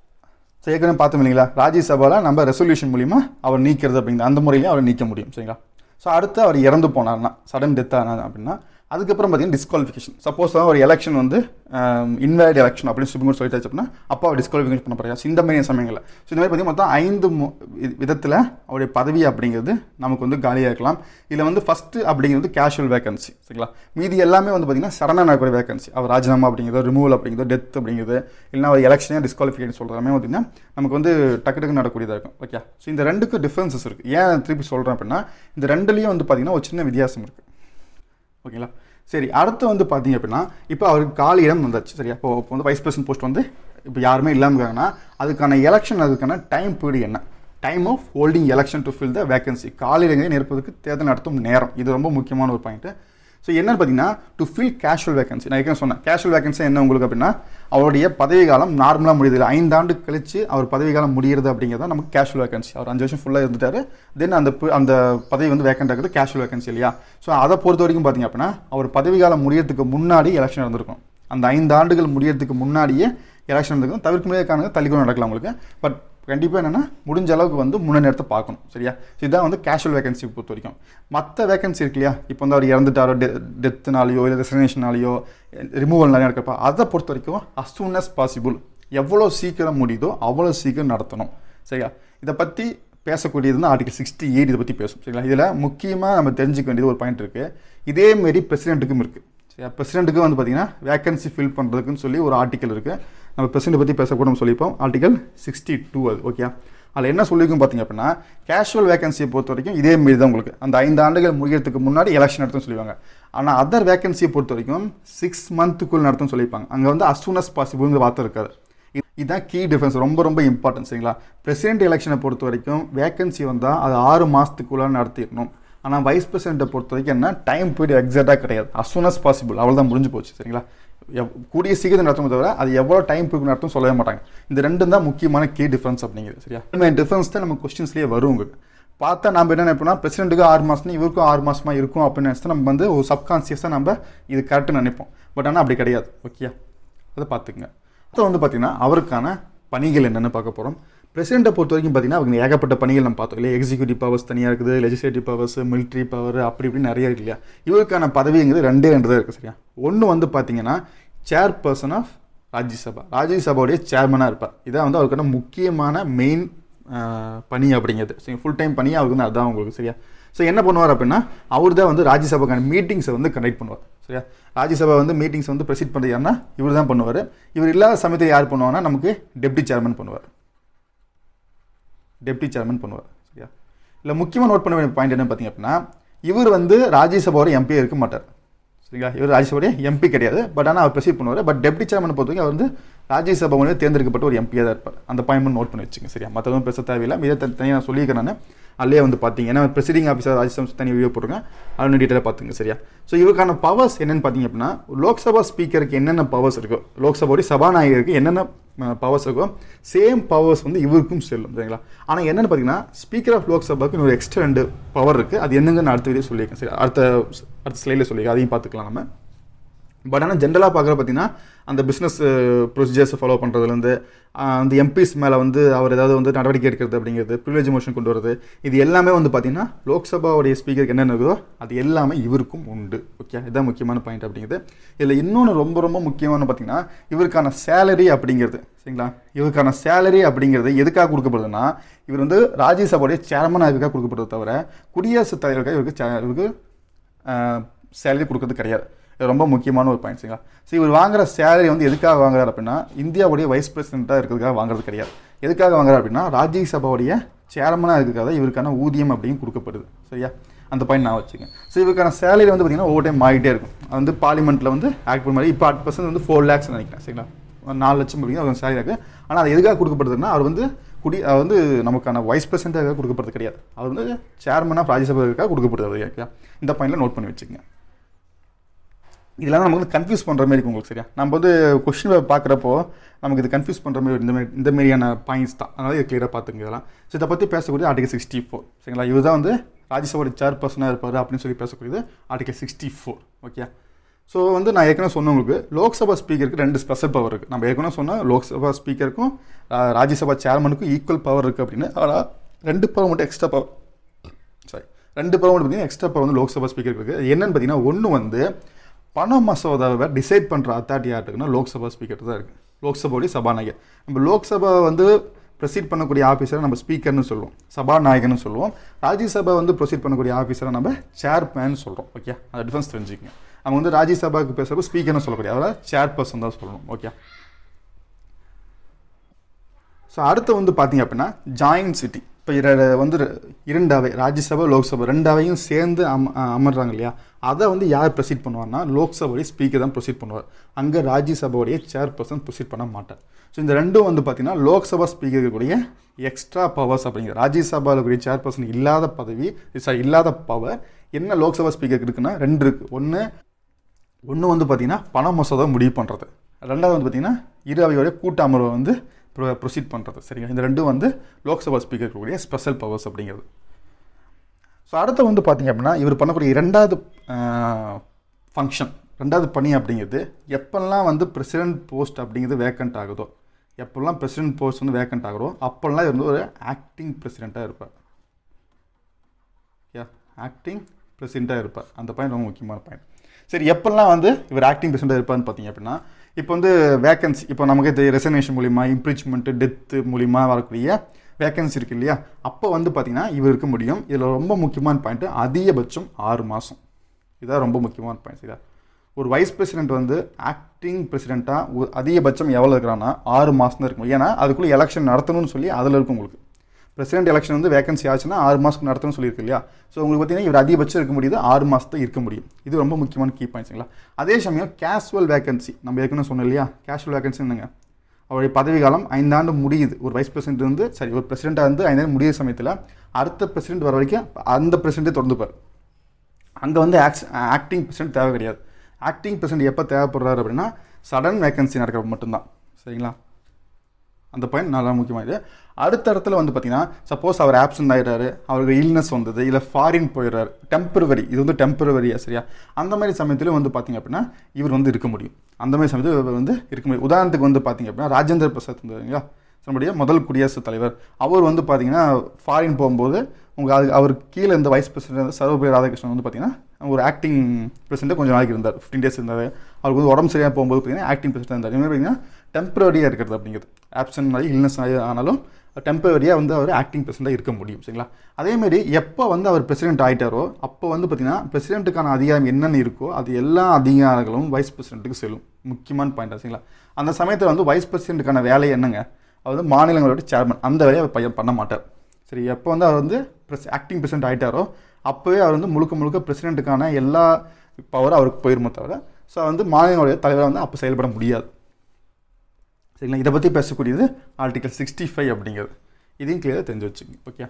ஸோ ஏற்கனவே பார்த்தோம் இல்லைங்களா ராஜ்யசபாவில் நம்ம ரெசல்யூஷன் மூலிமா அவர் நீக்கிறது அப்படிங்கிற அந்த முறையிலையும் அவர் நீக்க முடியும் சரிங்களா ஸோ அடுத்து அவர் இறந்து போனார்னா சடன் டெத் ஆனார் அப்படின்னா அதுக்கப்புறம் பார்த்தீங்கன்னா டிஸ்குவாலிஃபிகேஷன் சப்போஸ் ஒரு எலெக்ஷன் வந்து இன்வேலிட் எலெக்ஷன் அப்படின்னு சுப்ரீம் கோர்ட் சொல்லிட்டாச்சு அப்படின்னா அப்போ அவர் டிஸ்குவாலிஃபிகேஷன் பண்ண போகிறார் இந்த மாதிரி சமயங்களில் ஸோ இந்த மாதிரி பார்த்தீங்கன்னா மொத்தம் ஐந்து விதத்தில் அவருடைய பதவி அப்படிங்கிறது நமக்கு வந்து காலியாக இருக்கலாம் இதில் வந்து ஃபஸ்ட்டு அப்படிங்கிறது கேஷுவல் வேகன்சி சரிங்களா மீதி எல்லாமே வந்து பார்த்தீங்கன்னா சடனாக நடக்கிற வேகன்சி அவர் ராஜினாமா அப்படிங்கிறதோ ரிமூவல் அப்படிங்கிறதோ டெத் அப்படிங்கிறது இல்லைனா ஒரு எலெக்ஷனே டிஸ்குவாலிஃபிகேஷன் சொல்கிறதாமே பார்த்தீங்கன்னா நமக்கு வந்து டக்கு டக்கு நடக்கூடியதாக இருக்கும் ஓகே ஸோ இந்த ரெண்டுக்கு டிஃப்ரென்சஸ் இருக்குது ஏன் திருப்பி சொல்கிறேன் அப்படின்னா இந்த ரெண்டுலேயும் வந்து பார்த்தீங்கன்னா ஒரு சின்ன வித்தியாசம் இருக்குது ஓகேங்களா சரி அடுத்து வந்து பார்த்தீங்க அப்படின்னா இப்போ அவருக்கு காலி இடம் வந்தாச்சு சரியா இப்போ இப்போ வந்து வைஸ் பிரசிடன்ட் போஸ்ட் வந்து இப்போ யாருமே இல்லாமல் இருக்காங்கன்னா அதுக்கான எலெக்ஷன் அதுக்கான டைம் பீரியட் என்ன time of holding election to fill the vacancy காலி இடங்களை நிரப்புவதற்கு தேர்தல் நடத்தும் நேரம் இது ரொம்ப முக்கியமான ஒரு பாயிண்ட்டு ஸோ என்னன்னு பார்த்தீங்கன்னா டு ஃபில் கேஷுவல் வேகன்சி நான் ஏற்கனவே சொன்னேன் கேஷுவல் வேகன்சி என்ன உங்களுக்கு அப்படின்னா அவருடைய பதவி காலம் நார்மலாக முடியுது இல்லை ஐந்தாண்டு கழிச்சு அவர் பதவி காலம் முடிகிறது அப்படிங்கிறது நமக்கு கேஷுவல் வேகன்சி அவர் அஞ்சு வருஷம் ஃபுல்லாக இருந்துட்டாரு தென் அந்த அந்த பதவி வந்து வேக்கண்ட் ஆகுது கேஷுவல் வேகன்சி இல்லையா ஸோ அதை பொறுத்த வரைக்கும் பார்த்தீங்க அப்படின்னா அவர் பதவி காலம் முடியறதுக்கு முன்னாடி எலெக்ஷன் நடந்திருக்கும் அந்த ஐந்து ஆண்டுகள் முடியறதுக்கு முன்னாடியே எலெக்ஷன் நடந்திருக்கும் தவிர்க்க முடியாத காரணங்கள் தள்ளிக்கொண்டு நடக்கலாம் உங்களுக்கு பட் கண்டிப்பாக என்னென்னா முடிஞ்ச அளவுக்கு வந்து முன்ன நேரத்தை பார்க்கணும் சரியா ஸோ இதான் வந்து கேஷுவல் வேகன்சி பொறுத்த வரைக்கும் மற்ற வேகன்சி இருக்கு இல்லையா இப்போ வந்து அவர் இறந்துட்டாரோ டெ டெத்துனாலேயோ இல்லை ரெசிக்னேஷனாலேயோ ரிமூவல்னாலையோ இருக்கப்போ அதை பொறுத்த வரைக்கும் அஸ் சூன் அஸ் பாசிபிள் எவ்வளோ சீக்கிரம் முடியுதோ அவ்வளோ சீக்கிரம் நடத்தணும் சரியா இதை பற்றி பேசக்கூடியது வந்து ஆர்டிகல் சிக்ஸ்டி எயிட் இதை பற்றி பேசும் சரிங்களா இதில் முக்கியமாக நம்ம தெரிஞ்சுக்க வேண்டியது ஒரு பாயிண்ட் இருக்குது இதேமாரி பிரசிடென்ட்டுக்கும் இருக்குது சரியா பிரசிடென்ட்டுக்கு வந்து பார்த்தீங்கன்னா வேகன்சி ஃபில் பண்ணுறதுக்குன்னு சொல்லி ஒரு ஆர்டிக்கல் இருக்குது நம்ம பிரசிடென்ட் பற்றி பேசக்கூட நம்ம சொல்லிப்போம் ஆர்டிகல் சிக்ஸ்டி டூ அது ஓகே அதில் என்ன சொல்லியிருக்கும் பார்த்தீங்க அப்படின்னா கேஷுவல் வேகன்சியை பொறுத்த வரைக்கும் இதே மாரி தான் உங்களுக்கு அந்த ஐந்து ஆண்டுகள் முடிகிறதுக்கு முன்னாடி எலெக்ஷன் நடத்தும் சொல்லுவாங்க ஆனால் அதர் வேகன்சியை பொறுத்த வரைக்கும் சிக்ஸ் மந்த்துக்குள் நடத்தும் சொல்லியிருப்பாங்க அங்கே வந்து அஸ் சூன் அஸ் பாசிபிள்ங்கிற வார்த்தை இருக்காது இதுதான் கீ டிஃபரன்ஸ் ரொம்ப ரொம்ப இம்பார்ட்டன்ட் சரிங்களா பிரசிடென்ட் எலெக்ஷனை பொறுத்த வரைக்கும் வேகன்சி வந்தால் அது ஆறு மாதத்துக்குள்ளே நடத்திடணும் ஆனால் வைஸ் பிரசிடென்ட்டை பொறுத்த வரைக்கும் என்ன டைம் பீரியட் எக்ஸாக்டாக கிடையாது அஸ் சூன் அஸ் பாசிபிள் அவ்வளோ தான் முடிஞ்சு போச்சு சரிங்களா கூடிய சீக்கிரம் நடத்தும் தவிர அது எவ்வளோ டைம் பீரியட் நடத்தும் சொல்லவே மாட்டாங்க இந்த ரெண்டும் தான் முக்கியமான கீ டிஃபரன்ஸ் அப்படிங்கிறது சரியா இந்த டிஃபரன்ஸ் தான் நம்ம கொஸ்டின்ஸ்லேயே வரும் உங்களுக்கு பார்த்தா நம்ம என்ன நினைப்போம்னா பிரசிடென்ட்டுக்கு ஆறு மாதம் இவருக்கும் ஆறு மாதமாக இருக்கும் அப்படின்னு நினச்சிட்டு நம்ம வந்து ஒரு சப்கான்சியஸாக நம்ம இது கரெக்டுன்னு நினைப்போம் பட் ஆனால் அப்படி கிடையாது ஓகே அதை பார்த்துக்குங்க அடுத்து வந்து பார்த்திங்கன்னா அவருக்கான பணிகள் என்னென்னு பார்க்க போகிறோம் பிரசிடெண்ட்டை பொறுத்த வரைக்கும் பார்த்தீங்கன்னா அவங்க ஏகப்பட்ட பணிகள் நம்ம பார்த்தோம் இல்லையா எக்ஸிக்யூட்டிவ் பவர்ஸ் தனியாக இருக்குது லெஜிஸ்லேட்டிவ் பவர்ஸ் மிலிட்ரி பவர் அப்படி இப்படி நிறைய இருக்கு இல்லையா இவருக்கான பதவிங்கிறது ரெண்டே ரெண்டு தான் இருக்குது சரியா ஒன்று வந்து பார்த்தீங்கன்னா சேர்பர்சன் ஆஃப் ராஜ்யசபா ராஜ்யசபாவுடைய சேர்மனாக இருப்பார் இதான் வந்து அவருக்கான முக்கியமான மெயின் பணி அப்படிங்கிறது சரி ஃபுல் டைம் பணி அவருக்கு வந்து அதுதான் உங்களுக்கு சரியா ஸோ என்ன பண்ணுவார் அப்படின்னா அவர் தான் வந்து ராஜ்யசபாக்கான மீட்டிங்ஸை வந்து கண்டக்ட் பண்ணுவார் சரியா ராஜ்யசபா வந்து மீட்டிங்ஸ் வந்து ப்ரெசிட் பண்ணுறது யாருன்னா இவர் தான் பண்ணுவார் இவர் இல்லாத சமயத்தில் யார் பண்ணுவாங்கன்னா நமக்கு டெப்டி சேர்மன் பண்ணுவார் டெப்டி சேர்மன் பண்ணுவார் சரியா இல்லை முக்கியமாக நோட் பண்ண வேண்டிய பாயிண்ட் என்ன பார்த்தீங்க அப்படின்னா இவர் வந்து ராஜ்யசபாவோட எம்பி இருக்க மாட்டார் சரிங்களா இவர் ராஜ்யசபாவுடைய எம்பி கிடையாது பட் ஆனால் அவர் ப்ரெசீட் பண்ணுவார் பட் டெப்டி சேர்மனை பொறுத்த வரைக்கும் அவர் வந்து ராஜ்யசபா மூலியம் தேர்ந்தெடுக்கப்பட்ட ஒரு எம்பியாக தான் இருப்பார் அந்த பாயிண்ட் நோட் பண்ணி வச்சுங்க சரியா மற்றதும் பேச தேவையில்லை இதை தனி- தனியாக நான் சொல்லியிருக்கேன் நான் அதிலே வந்து பார்த்தீங்க ஏன்னா ப்ரெசிடிங் ஆஃபீஸர் ராஜ்யசபா தனி வீடியோ போட்டுருங்க அது டீட்டெயிலாக பார்த்துங்க சரியா ஸோ இவருக்கான பவர்ஸ் என்னன்னு பார்த்தீங்க அப்படின்னா லோக்சபா ஸ்பீக்கருக்கு என்னென்ன பவர்ஸ் இருக்கோ லோக்சபாவுடைய சபாநாயகருக்கு என்னென்ன பவர்ஸ் இருக்கோ சேம் பவர்ஸ் வந்து இவருக்கும் செல்லும் சரிங்களா ஆனால் என்னென்னு பார்த்தீங்கன்னா ஸ்பீக்கர் ஆஃப் லோக்சபாவுக்கு இன்னொரு எக்ஸ்ட்ரா ரெண்டு பவர் இருக்குது அது என்னங்க நான் அடுத்த வீடியோ சொல்லியிருக்கேன் சரி அடுத்த அடுத்த ஸ்லைடில் சொல்லியிருக்கேன் அதையும் பார்த்துக்கலாம் நம்ம பட் ஆனால் ஜென்ரலாக பார்க்குற பார்த்தீங்கன்னா அந்த பிஸ்னஸ் ப்ரொசீஜர்ஸை ஃபாலோ பண்ணுறதுலேருந்து அந்த எம்பிஸ் மேலே வந்து அவர் ஏதாவது வந்து நடவடிக்கை எடுக்கிறது அப்படிங்கிறது ப்ரிவிலேஜ் மோஷன் கொண்டு வரது இது எல்லாமே வந்து பார்த்தீங்கன்னா லோக்சபாவுடைய ஸ்பீக்கருக்கு என்னென்ன இருக்குதோ அது எல்லாமே இவருக்கும் உண்டு ஓகே இதுதான் முக்கியமான பாயிண்ட் அப்படிங்கிறது இதில் இன்னொன்று ரொம்ப ரொம்ப முக்கியமான பார்த்தீங்கன்னா இவருக்கான சேலரி அப்படிங்கிறது சரிங்களா இவருக்கான சேலரி அப்படிங்கிறது எதுக்காக கொடுக்கப்படுதுன்னா இவர் வந்து ராஜ்யசபாவுடைய சேர்மனாக இருக்காக கொடுக்கப்படுறது தவிர குடியரசுத் தலைவருக்காக இவருக்கு cha- இவருக்கு சேலரி கொடுக்கறது கிடையாது இது ரொம்ப முக்கியமான ஒரு பாயிண்ட் சரிங்களா ஸோ இவர் வாங்குற சேலரி வந்து எதுக்காக வாங்குறாரு அப்படின்னா இந்தியாவுடைய வைஸ் பிரசிடென்ட்டாக இருக்கிறதுக்காக வாங்குறது கிடையாது எதுக்காக வாங்குறாரு அப்படின்னா ராஜ்யசபாவுடைய சேர்மனாக இருக்கிறதுக்காக இவருக்கான ஊதியம் அப்படின்னு கொடுக்கப்படுது சரியா அந்த பாயிண்ட் நான் வச்சுக்கேன் ஸோ இவருக்கான சேலரி வந்து பார்த்தீங்கன்னா ஒவ்வொரு டைம் மாறிட்டே இருக்கும் அது வந்து பார்லிமெண்ட்டில் வந்து ஆக்ட் பண்ண மாதிரி இப்போ அட் பர்சன்ட் வந்து ஃபோர் லேக்ஸ் நினைக்கிறேன் சரிங்களா ஒரு நாலு லட்சம் அப்படிங்கிற ஒரு சேலரி இருக்குது ஆனால் அது எதுக்காக கொடுக்கப்படுதுன்னா அவர் வந்து குடி அது வந்து நமக்கான வைஸ் பிரசிடென்ட்டாக கொடுக்கப்படுறது கிடையாது அது வந்து சேர்மன் ஆஃப் ராஜ்யசபாவுக்காக கொடுக்கப்படுது ஓகே இந்த பாயிண்ட்ல நோட் பண்ணி வச்சுக்கங்க இதெல்லாம் நமக்கு வந்து கன்ஃபியூஸ் பண்ணுற மாதிரி இருக்கும் உங்களுக்கு சரியா நம்ம வந்து கொஸ்டின் பார்க்குறப்போ நமக்கு இது கன்ஃபியூஸ் பண்ணுற மாதிரி இந்த மாதிரி இந்த மாதிரியான பாயிண்ட்ஸ் தான் அதனால இது கிளியராக பார்த்துங்க இதெல்லாம் ஸோ இதை பற்றி பேசக்கூடிய ஆர்டிகல் சிக்ஸ்டி ஃபோர் சரிங்களா இவர் தான் வந்து ராஜ்யசபாவோட சேர் பர்சனாக இருப்பார் அப்படின்னு சொல்லி பேசக்கூடியது article sixty four okay so வந்து நான் ஏற்கனவே சொன்ன உங்களுக்கு லோக்சபா ஸ்பீக்கருக்கு ரெண்டு ஸ்பெஷல் பவர் இருக்குது நம்ம ஏற்கனவே சொன்னால் லோக்சபா ஸ்பீக்கருக்கும் ஆஹ், ராஜ்யசபா சேர்மனுக்கும் ஈக்குவல் பவர் இருக்குது அப்படின்னு ஆனால் ரெண்டு பவர் மட்டும் எக்ஸ்ட்ரா பவர் சாரி ரெண்டு பவர் மட்டும் பார்த்தீங்கன்னா எக்ஸ்ட்ரா பவர் வந்து லோக்சபா ஸ்பீக்கருக்கு இருக்குது என்னன்னு பார்த்தீங்கன்னா ஒன்று வந்து பண மசோதாவை டிசைட் பண்ணுற அத்தாரிட்டி யார் இருக்குன்னா லோக்சபா ஸ்பீக்கர் தான் இருக்குது லோக்சபாவுடைய சபாநாயகர் நம்ம லோக்சபா வந்து ப்ரொசீட் பண்ணக்கூடிய ஆஃபீஸரை நம்ம ஸ்பீக்கர்னு சொல்லுவோம் சபாநாயகர்னு சொல்லுவோம் ராஜ்யசபா வந்து ப்ரொசீட் பண்ணக்கூடிய ஆஃபீஸரை நம்ம சேர்மேன் சொல்கிறோம் ஓகே அந்த டிஃபரன்ஸ் தெரிஞ்சுக்கங்க அவங்க வந்து ராஜ்யசபாவுக்கு பேசுகிறப்ப ஸ்பீக்கர்னு சொல்லக்கூடிய அதாவது சேர்பர்சன் தான் சொல்லணும் ஓகே ஸோ அடுத்து வந்து பார்த்தீங்க அப்படின்னா ஜாயின்ட் சிட்டி இப்போ இர வந்து ரெ- இரண்டாவை ராஜ்யசபா லோக்சபா ரெண்டாவையும் சேர்ந்து அம அ- அமர்றாங்க இல்லையா அதை வந்து யார் ப்ரொசீட் பண்ணுவார்னா லோக்சபாவுடைய ஸ்பீக்கர் தான் ப்ரொசீட் பண்ணுவார் அங்கே ராஜ்யசபாவுடைய சேர்பர்சன் ப்ரொசீட் பண்ண மாட்டார் ஸோ இந்த ரெண்டும் வந்து பார்த்தீங்கன்னா லோக்சபா ஸ்பீக்கர் கூடிய எக்ஸ்ட்ரா பவர்ஸ் அப்படிங்கிற ராஜ்யசபாவில் கூடிய சேர்பர்சன் இல்லாத பதவி சாரி இல்லாத பவர் என்ன லோக்சபா ஸ்பீக்கருக்கு இருக்குன்னா ரெண்டு இருக்குது ஒன்று ஒன்று வந்து பார்த்தீங்கன்னா பண மசோதா முடிவு பண்ணுறது ரெண்டாவது வந்து பார்த்தீங்கன்னா இரு அவையோடைய கூட்ட அமர்வை வந்து ப்ரொசீட் பண்ணுறது சரிங்க இந்த ரெண்டும் வந்து லோக்சபா ஸ்பீக்கர் கூடிய ஸ்பெஷல் பவர்ஸ் அப்படிங்கிறது ஸோ அடுத்து வந்து பார்த்தீங்க அப்படின்னா இவர் பண்ணக்கூடிய இரண்டாவது ஃபங்க்ஷன் ரெண்டாவது பணி அப்படிங்கிறது எப்பெல்லாம் வந்து பிரசிடென்ட் போஸ்ட் அப்படிங்கிறது வேக்கண்ட் ஆகுதோ எப்பெல்லாம் பிரசிடென்ட் போஸ்ட் வந்து வேக்கண்ட் ஆகுதோ அப்போல்லாம் இவர் வந்து ஒரு ஆக்டிங் பிரசிடெண்ட்டாக இருப்பார் யா ஆக்டிங் பிரசிடெண்ட்டாக இருப்பார் அந்த பாயிண்ட் ரொம்ப முக்கியமான பாயிண்ட் சரி எப்பெல்லாம் வந்து இவர் ஆக்டிங் பிரசிடெண்ட்டாக இருப்பார்னு பார்த்தீங்க அப்படின்னா இப்போ வந்து வேகன்சி இப்போ நமக்கு தெரியும் ரெசனேஷன் மூலிமா இம்ப்ரீச்மெண்ட்டு டெத்து மூலிமா வரக்கூடிய வேகன்சி இருக்கு இல்லையா அப்போ வந்து பார்த்தீங்கன்னா இவர் இருக்க முடியும் இதில் ரொம்ப முக்கியமான பாயிண்ட்டு அதிகபட்சம் ஆறு மாதம் இதான் ரொம்ப முக்கியமான பாயிண்ட் இதா ஒரு வைஸ் பிரசிடென்ட் வந்து ஆக்டிங் பிரசிடெண்ட்டாக அதிகபட்சம் எவ்வளோ இருக்கிறான்னா ஆறு மாதம் தான் இருக்கும் ஏன்னா அதுக்குள்ளே எலெக்ஷன் நடத்தணும்னு சொல்லி அதில் இருக்கும் உங்களுக்கு பிரசிடென்ட் எலெக்ஷன் வந்து வேகன்சி ஆச்சுன்னா ஆறு மாதத்துக்கு நடத்தணும்னு சொல்லியிருக்கு இல்லையா ஸோ உங்களுக்கு பார்த்தீங்கன்னா இவர் அதிகபட்சம் இருக்க முடியுது ஆறு மாதத்தை இருக்க முடியும் இது ரொம்ப முக்கியமான கீ பாயிண்ட்ஸுங்களா அதே சமயம் கேஷுவல் வேகன்சி நம்ம ஏற்கனவே சொன்னோம் இல்லையா கேஷுவல் வேகன்சி என்னங்க அவருடைய பதவி காலம் ஐந்தாண்டு முடியுது ஒரு வைஸ் பிரசிடென்ட் வந்து சரி ஒரு பிரசிடெண்ட்டாக இருந்து ஐந்தாண்டு முடியுற சமயத்தில் அடுத்த பிரசிடென்ட் வர வரைக்கும் அந்த பிரசிடென்ட்டே தொடர்ந்துப்பார் அங்கே வந்து ஆக்ஸ் ஆக்டிங் பிரசிடென்ட் தேவை கிடையாது ஆக்டிங் பிரசிடென்ட் எப்போ தேவைப்படுறாரு அப்படின்னா சடன் வேகன்சி நடக்கிறப்ப மட்டும்தான் சரிங்களா அந்த பாயிண்ட் நல்லா முக்கியமானது அடுத்த இடத்துல வந்து பார்த்தீங்கன்னா சப்போஸ் அவர் ஆப்சன்ட் ஆயிடுறாரு அவருக்கு இல்னஸ் வந்தது இல்லை ஃபாரின் போயிடுறாரு டெம்பரவரி இது வந்து டெம்பரவரியா சரியா அந்த மாதிரி சமயத்தில் வந்து பார்த்தீங்க அப்படின்னா இவர் வந்து இருக்க முடியும் அந்த மாதிரி சமயத்தில் இவர் வந்து இருக்க முடியும் உதாரணத்துக்கு வந்து பார்த்தீங்க அப்படின்னா ராஜேந்திர பிரசாத் இருந்தாருங்களா நம்முடைய முதல் குடியரசுத் தலைவர் அவர் வந்து பார்த்தீங்கன்னா ஃபாரின் போகும்போது உங்கள் அது அவருக்கு கீழே இந்த வைஸ் பிரசிடென்ட் சர்வபள்ளி ராதாகிருஷ்ணன் வந்து பார்த்தீங்கன்னா ஒரு ஆக்டிங் பிரசிடென்ட் கொஞ்சம் நாளைக்கு இருந்தார் ஃபிஃப்டீன் டேஸ் இருந்தார் அவருக்கு வந்து உடம்பு சரியாக போகும்போது பார்த்தீங்கன்னா ஆக்டிங் பிரசிடென்ட் இருந்தார் இதுமாதிரி பார்த்தீங்கன்னா டெம்பரரியாக இருக்கிறது அப்படிங்கிறது ஆப்சன்ட் ஆகி இல்னஸ் ஆகி ஆனாலும் டெம்பரரியாக வந்து அவர் ஆக்டிங் பிரசிடென்ட்டாக இருக்க முடியும் சரிங்களா அதேமாரி எப்போ வந்து அவர் பிரசிடென்ட் ஆகிட்டாரோ அப்போ வந்து பார்த்தீங்கன்னா பிரசிடென்ட்டுக்கான அதிகாரம் என்னென்ன இருக்கோ அது எல்லா அதிகாரங்களும் வைஸ் பிரசிடென்ட்டுக்கு செல்லும் முக்கியமான பாயிண்ட் சரிங்களா அந்த சமயத்தில் வந்து வைஸ் பிரசிடென்ட்டுக்கான வேலை என்னங்க அவர் வந்து மாநிலங்களோட சேர்மன் அந்த வேலையை அவர் பையன் பண்ண மாட்டார் சரி எப்போ வந்து அவர் வந்து ப்ரெஸ் ஆக்டிங் பிரசிடென்ட் ஆகிட்டாரோ அப்போவே அவர் வந்து முழுக்க முழுக்க பிரசிடென்ட்டுக்கான எல்லா பவரும் அவருக்கு போயிருமே தவிர ஸோ வந்து மாநிலங்களுடைய தலைவராக வந்து அப்போ செயல்பட முடியாது சரிங்களா இதை பற்றி பேசக்கூடியது ஆர்டிகல் சிக்ஸ்டி ஃபைவ் அப்படிங்கிறது இதையும் கிளியராக தெரிஞ்சு வச்சுங்க ஓகே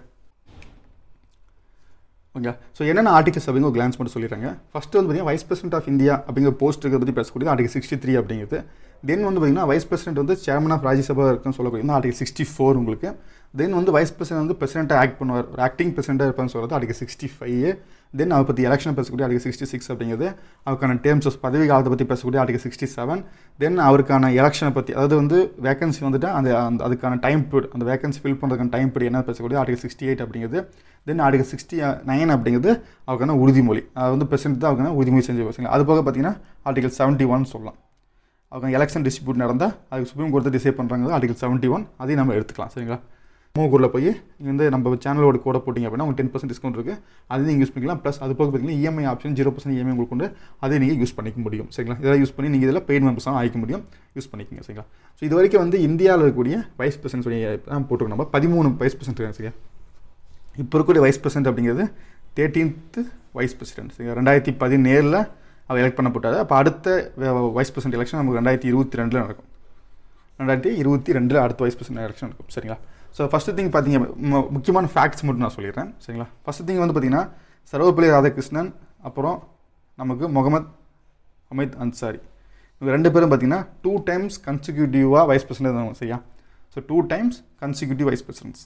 ஓகே ஸோ என்னென்ன ஆர்டிகல்ஸ் அப்படிங்கிற ஒரு கிளான்ஸ் மட்டும் சொல்லிடுறாங்க ஃபஸ்ட்டு வந்து பார்த்தீங்கன்னா வைஸ் பிரசிடென்ட் ஆஃப் இந்தியா அப்படிங்கிற போஸ்ட் இருக்கிறத பற்றி பேசக்கூடியது ஆர்டிகல் சிக்ஸ்டி த்ரீ அப்படிங்கிறது தென் வந்து பார்த்தீங்கன்னா வைஸ் பிரசிடென்ட் வந்து சேர்மன் ஆஃப் ராஜ்யசபா இருக்குன்னு சொல்லக்கூடிய ஆர்டிகல் சிக்ஸ்டி ஃபோர் உங்களுக்கு தென் வந்து வைஸ் பிரசிடென்ட் வந்து பிரசிடென்ட்டாக ஆக்ட் பண்ணுவார் ஒரு ஆக்டிங் பிரசிடென்ட்டாக இருப்பான்னு சொல்கிறது ஆர்டிகல் சிக்ஸ்டி ஃபைவ் தென் அதை பற்றி எலெக்ஷன் பேசக்கூடிய ஆர்டிகல் சிக்ஸ்டி சிக்ஸ் அப்படிங்கிறது அவருக்கான டேர்ம்ஸ் ஆஃப் பதவி காலத்தை பற்றி பேசக்கூடிய ஆர்டிகல் சிக்ஸ்டி செவன் தென் அவருக்கான எலெக்ஷனை பற்றி அதாவது வந்து வேகன்சி வந்துட்டு அந்த அந்த அதுக்கான டைம் பீரியட் அந்த வேகன்சி ஃபில் பண்ணுறதுக்கான டைம் பீரியட் என்ன பேசக்கூடிய ஆர்டிகல் சிக்ஸ்டி எயிட் அப்படிங்கிறது தென் ஆர்டிகல் சிக்ஸ்டி நைன் அப்படிங்கிறது அவருக்கான உறுதிமொழி அது வந்து பிரசிடென்ட் தான் அவருக்கான உறுதிமொழி செஞ்சு வச்சுங்க அது போக பார்த்தீங்கன்னா ஆர்டிகல் செவன்ட்டி ஒன் சொல்லலாம் அவங்க எலெக்ஷன் டிஸ்ட்ரிபியூட் நடந்தால் அதுக்கு சுப்ரீம் கோர்ட்டு டிசைட் பண்ணுறாங்க ஆர்டிகல் செவன்ட்டி ஒன் அதையும் நம்ம எடுத்துக்கலாம் சரிங்களா மூக்கூரில் போய் இங்கே வந்து நம்ம சேனலோட கோட போட்டிங்க அப்படின்னா உங்களுக்கு டென் பர்சன்ட் டிஸ்கவுண்ட் இருக்குது அதையும் நீங்கள் யூஸ் பண்ணிக்கலாம் ப்ளஸ் அது போக பார்த்தீங்கன்னா EMI option zero percent EMI உங்களுக்கு கொண்டு அதை நீங்கள் யூஸ் பண்ணிக்க முடியும் சரிங்களா இதெல்லாம் யூஸ் பண்ணி நீங்கள் இதில் பெய்ட் மெம்பர்ஸாக ஆகிக்க முடியும் யூஸ் பண்ணிக்கோங்க சரிங்களா ஸோ இது வரைக்கும் வந்து இந்தியாவில் இருக்கக்கூடிய வைஸ் பிரசிடென்ட் தான் போட்டுருக்கோம் நம்ம பதிமூணு வைஸ் பிரசிடென்ட் இருக்காங்க சரியா இப்போ இருக்கக்கூடிய வைஸ் பிரசிடென்ட் அப்படிங்கிறது தேர்ட்டீன்த்து வைஸ் பிரசிடென்ட் சரிங்களா ரெண்டாயிரத்தி பதினேழில் அவர் எலெக்ட் பண்ணப்பட்டார் அப்போ அடுத்த வைஸ் பிரசிடென்ட் எலெக்ஷன் நமக்கு ரெண்டாயிரத்தி இருபத்தி ரெண்டில் நடக்கும் ரெண்டாயிரத்தி இருபத்தி ரெண்டில் அடுத்த வைஸ் பிரசிடென்ட் எலெக்ஷன் நடக்கும் சரிங்களா ஸோ ஃபஸ்ட்டு திங் பார்த்தீங்க மு- முக்கியமான ஃபேக்ட்ஸ் மட்டும் நான் சொல்லிடுறேன் சரிங்களா ஃபஸ்ட்டு திங் வந்து பார்த்தீங்கன்னா சர்வப்பள்ளி ராதாகிருஷ்ணன் அப்புறம் நமக்கு முகமது அமித் அன்சாரி இவங்க ரெண்டு பேரும் பார்த்தீங்கன்னா டூ டைம்ஸ் கன்சிக்யூட்டிவாக வைஸ் பிரசிடென்ட் இருந்தாங்க சரியா so two times consecutive vice presidents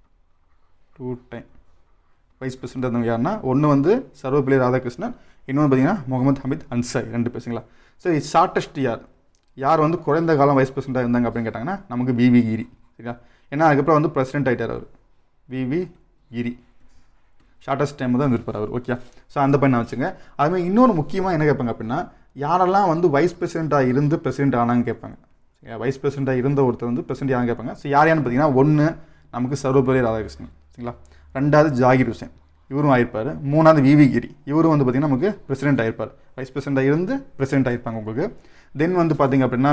two time vice president இருந்தவங்க யாருன்னா ஒன்று வந்து சர்வப்பள்ளி ராதாகிருஷ்ணன் இன்னொன்று பார்த்தீங்கன்னா முகமது ஹமீத் அன்சாரி ரெண்டு பேசுங்களா சரி ஷார்ட்டஸ்ட் யார் யார் வந்து குறைந்த காலம் வைஸ் பிரசிடென்ட்டாக இருந்தாங்க அப்படின்னு கேட்டாங்கன்னா நமக்கு விவி கிரி சரிங்களா ஏன்னா அதுக்கப்புறம் வந்து பிரசிடென்ட் ஆகிட்டார் அவர் விவி கிரி ஷார்ட்டஸ்ட் டைம் தான் இருந்திருப்பார் அவர் ஓகே ஸோ அந்த பையனை வச்சுங்க அதுமாதிரி இன்னொரு முக்கியமாக என்ன கேட்பாங்க அப்படின்னா யாரெல்லாம் வந்து வைஸ் பிரசிடென்ட்டாக இருந்து பிரசிடென்ட் ஆனாங்க கேட்பாங்க சரிங்களா வைஸ் பிரசிடென்ட்டாக இருந்த ஒருத்தர் வந்து பிரசிடென்ட் யாரும் கேட்பாங்க ஸோ யார் யாருன்னு பார்த்தீங்கன்னா ஒன்று நமக்கு சர்வபள்ளி ராதாகிருஷ்ணன் சரிங்களா ரெண்டாவது ஜாகிர் ஹுசேன் இவரும் ஆயிருப்பார் மூணாவது விவி கிரி இவரும் வந்து பார்த்தீங்கன்னா நமக்கு பிரசிடென்ட் ஆயிருப்பார் வைஸ் பிரசிடென்ட்டாக இருந்து பிரசிடென்ட் ஆயிருப்பாங்க உங்களுக்கு தென் வந்து பார்த்தீங்க அப்படின்னா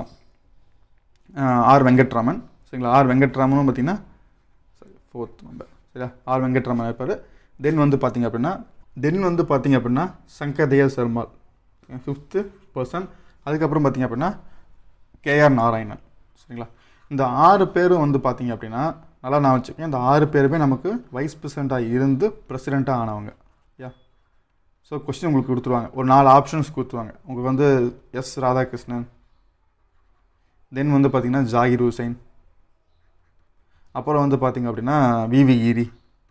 ஆஹ், ஆர் வெங்கட்ராமன் சரிங்களா ஆர் வெங்கட்ராமனும் பார்த்தீங்கன்னா ஃபோர்த் நம்பர் சரியா ஆர் வெங்கட்ராமன் இருப்பார் தென் வந்து பார்த்தீங்க அப்படின்னா தென் வந்து பார்த்தீங்க அப்படின்னா சங்கர் தயா சர்மால் ஃபிஃப்த்து பர்சன் அதுக்கப்புறம் பார்த்தீங்க அப்படின்னா கேஆர் நாராயணன் சரிங்களா இந்த ஆறு பேரும் வந்து பார்த்தீங்க அப்படின்னா நல்லா நான் வச்சுக்கேன் இந்த ஆறு பேருமே நமக்கு வைஸ் பிரசிடெண்ட்டாக இருந்து பிரசிடெண்ட்டாக ஆனவங்க யா ஸோ கொஸ்டின் உங்களுக்கு கொடுத்துருவாங்க ஒரு நாலு ஆப்ஷன்ஸ் கொடுத்துருவாங்க உங்களுக்கு வந்து எஸ் ராதாகிருஷ்ணன் தென் வந்து பார்த்தீங்கன்னா ஜாகிர் ஹுசைன் அப்புறம் வந்து பார்த்தீங்க அப்படின்னா விவி ஈரி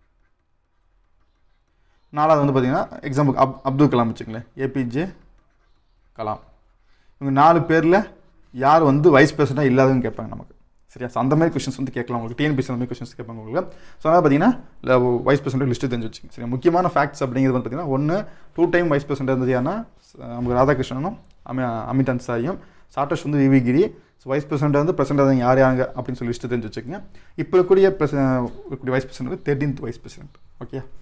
நாலாவது வந்து பார்த்தீங்கன்னா எக்ஸாம்பிள் அப் அப்துல் கலாம் வச்சுங்களேன் ஏபிஜே கலாம் இவங்க நாலு பேரில் யார் வந்து வைஸ் பிரசிடென்ட்டாக இல்லாதவங்க கேட்பாங்க நமக்கு சரியா So, அந்த மாதிரி கொஷின்ஸ் வந்து கேட்கலாம் உங்களுக்கு டிஎன்பிசி அந்த மாதிரி கொஷின்ஸ் கேட்பாங்க உங்களுக்கு ஸோ அதனால் பார்த்தீங்கன்னா வைஸ் பிரசிடென்ட் லிஸ்ட்டு தெரிஞ்சு வச்சுங்க சரி முக்கியமான ஃபேக்ட்ஸ் அப்படிங்கிறது வந்து பார்த்தீங்கன்னா ஒன்று டூ டைம் வைஸ் பிரசிடென்ட் இருந்தது யாருன்னா ச- நமக்கு ராதாகிருஷ்ணனும் அமி அமித் அன்சாரியும் சாட்டர்ஸ் வந்து V V Giri so vice president வந்து பிரசிடென்ட் யார் யாருங்க அப்படின்னு சொல்லி லிஸ்ட்டு தெரிஞ்சு வச்சுக்கோங்க இப்போ இருக்கக்கூடிய பிரசி இருக்கக்கூடிய vice president thirteenth vice president okay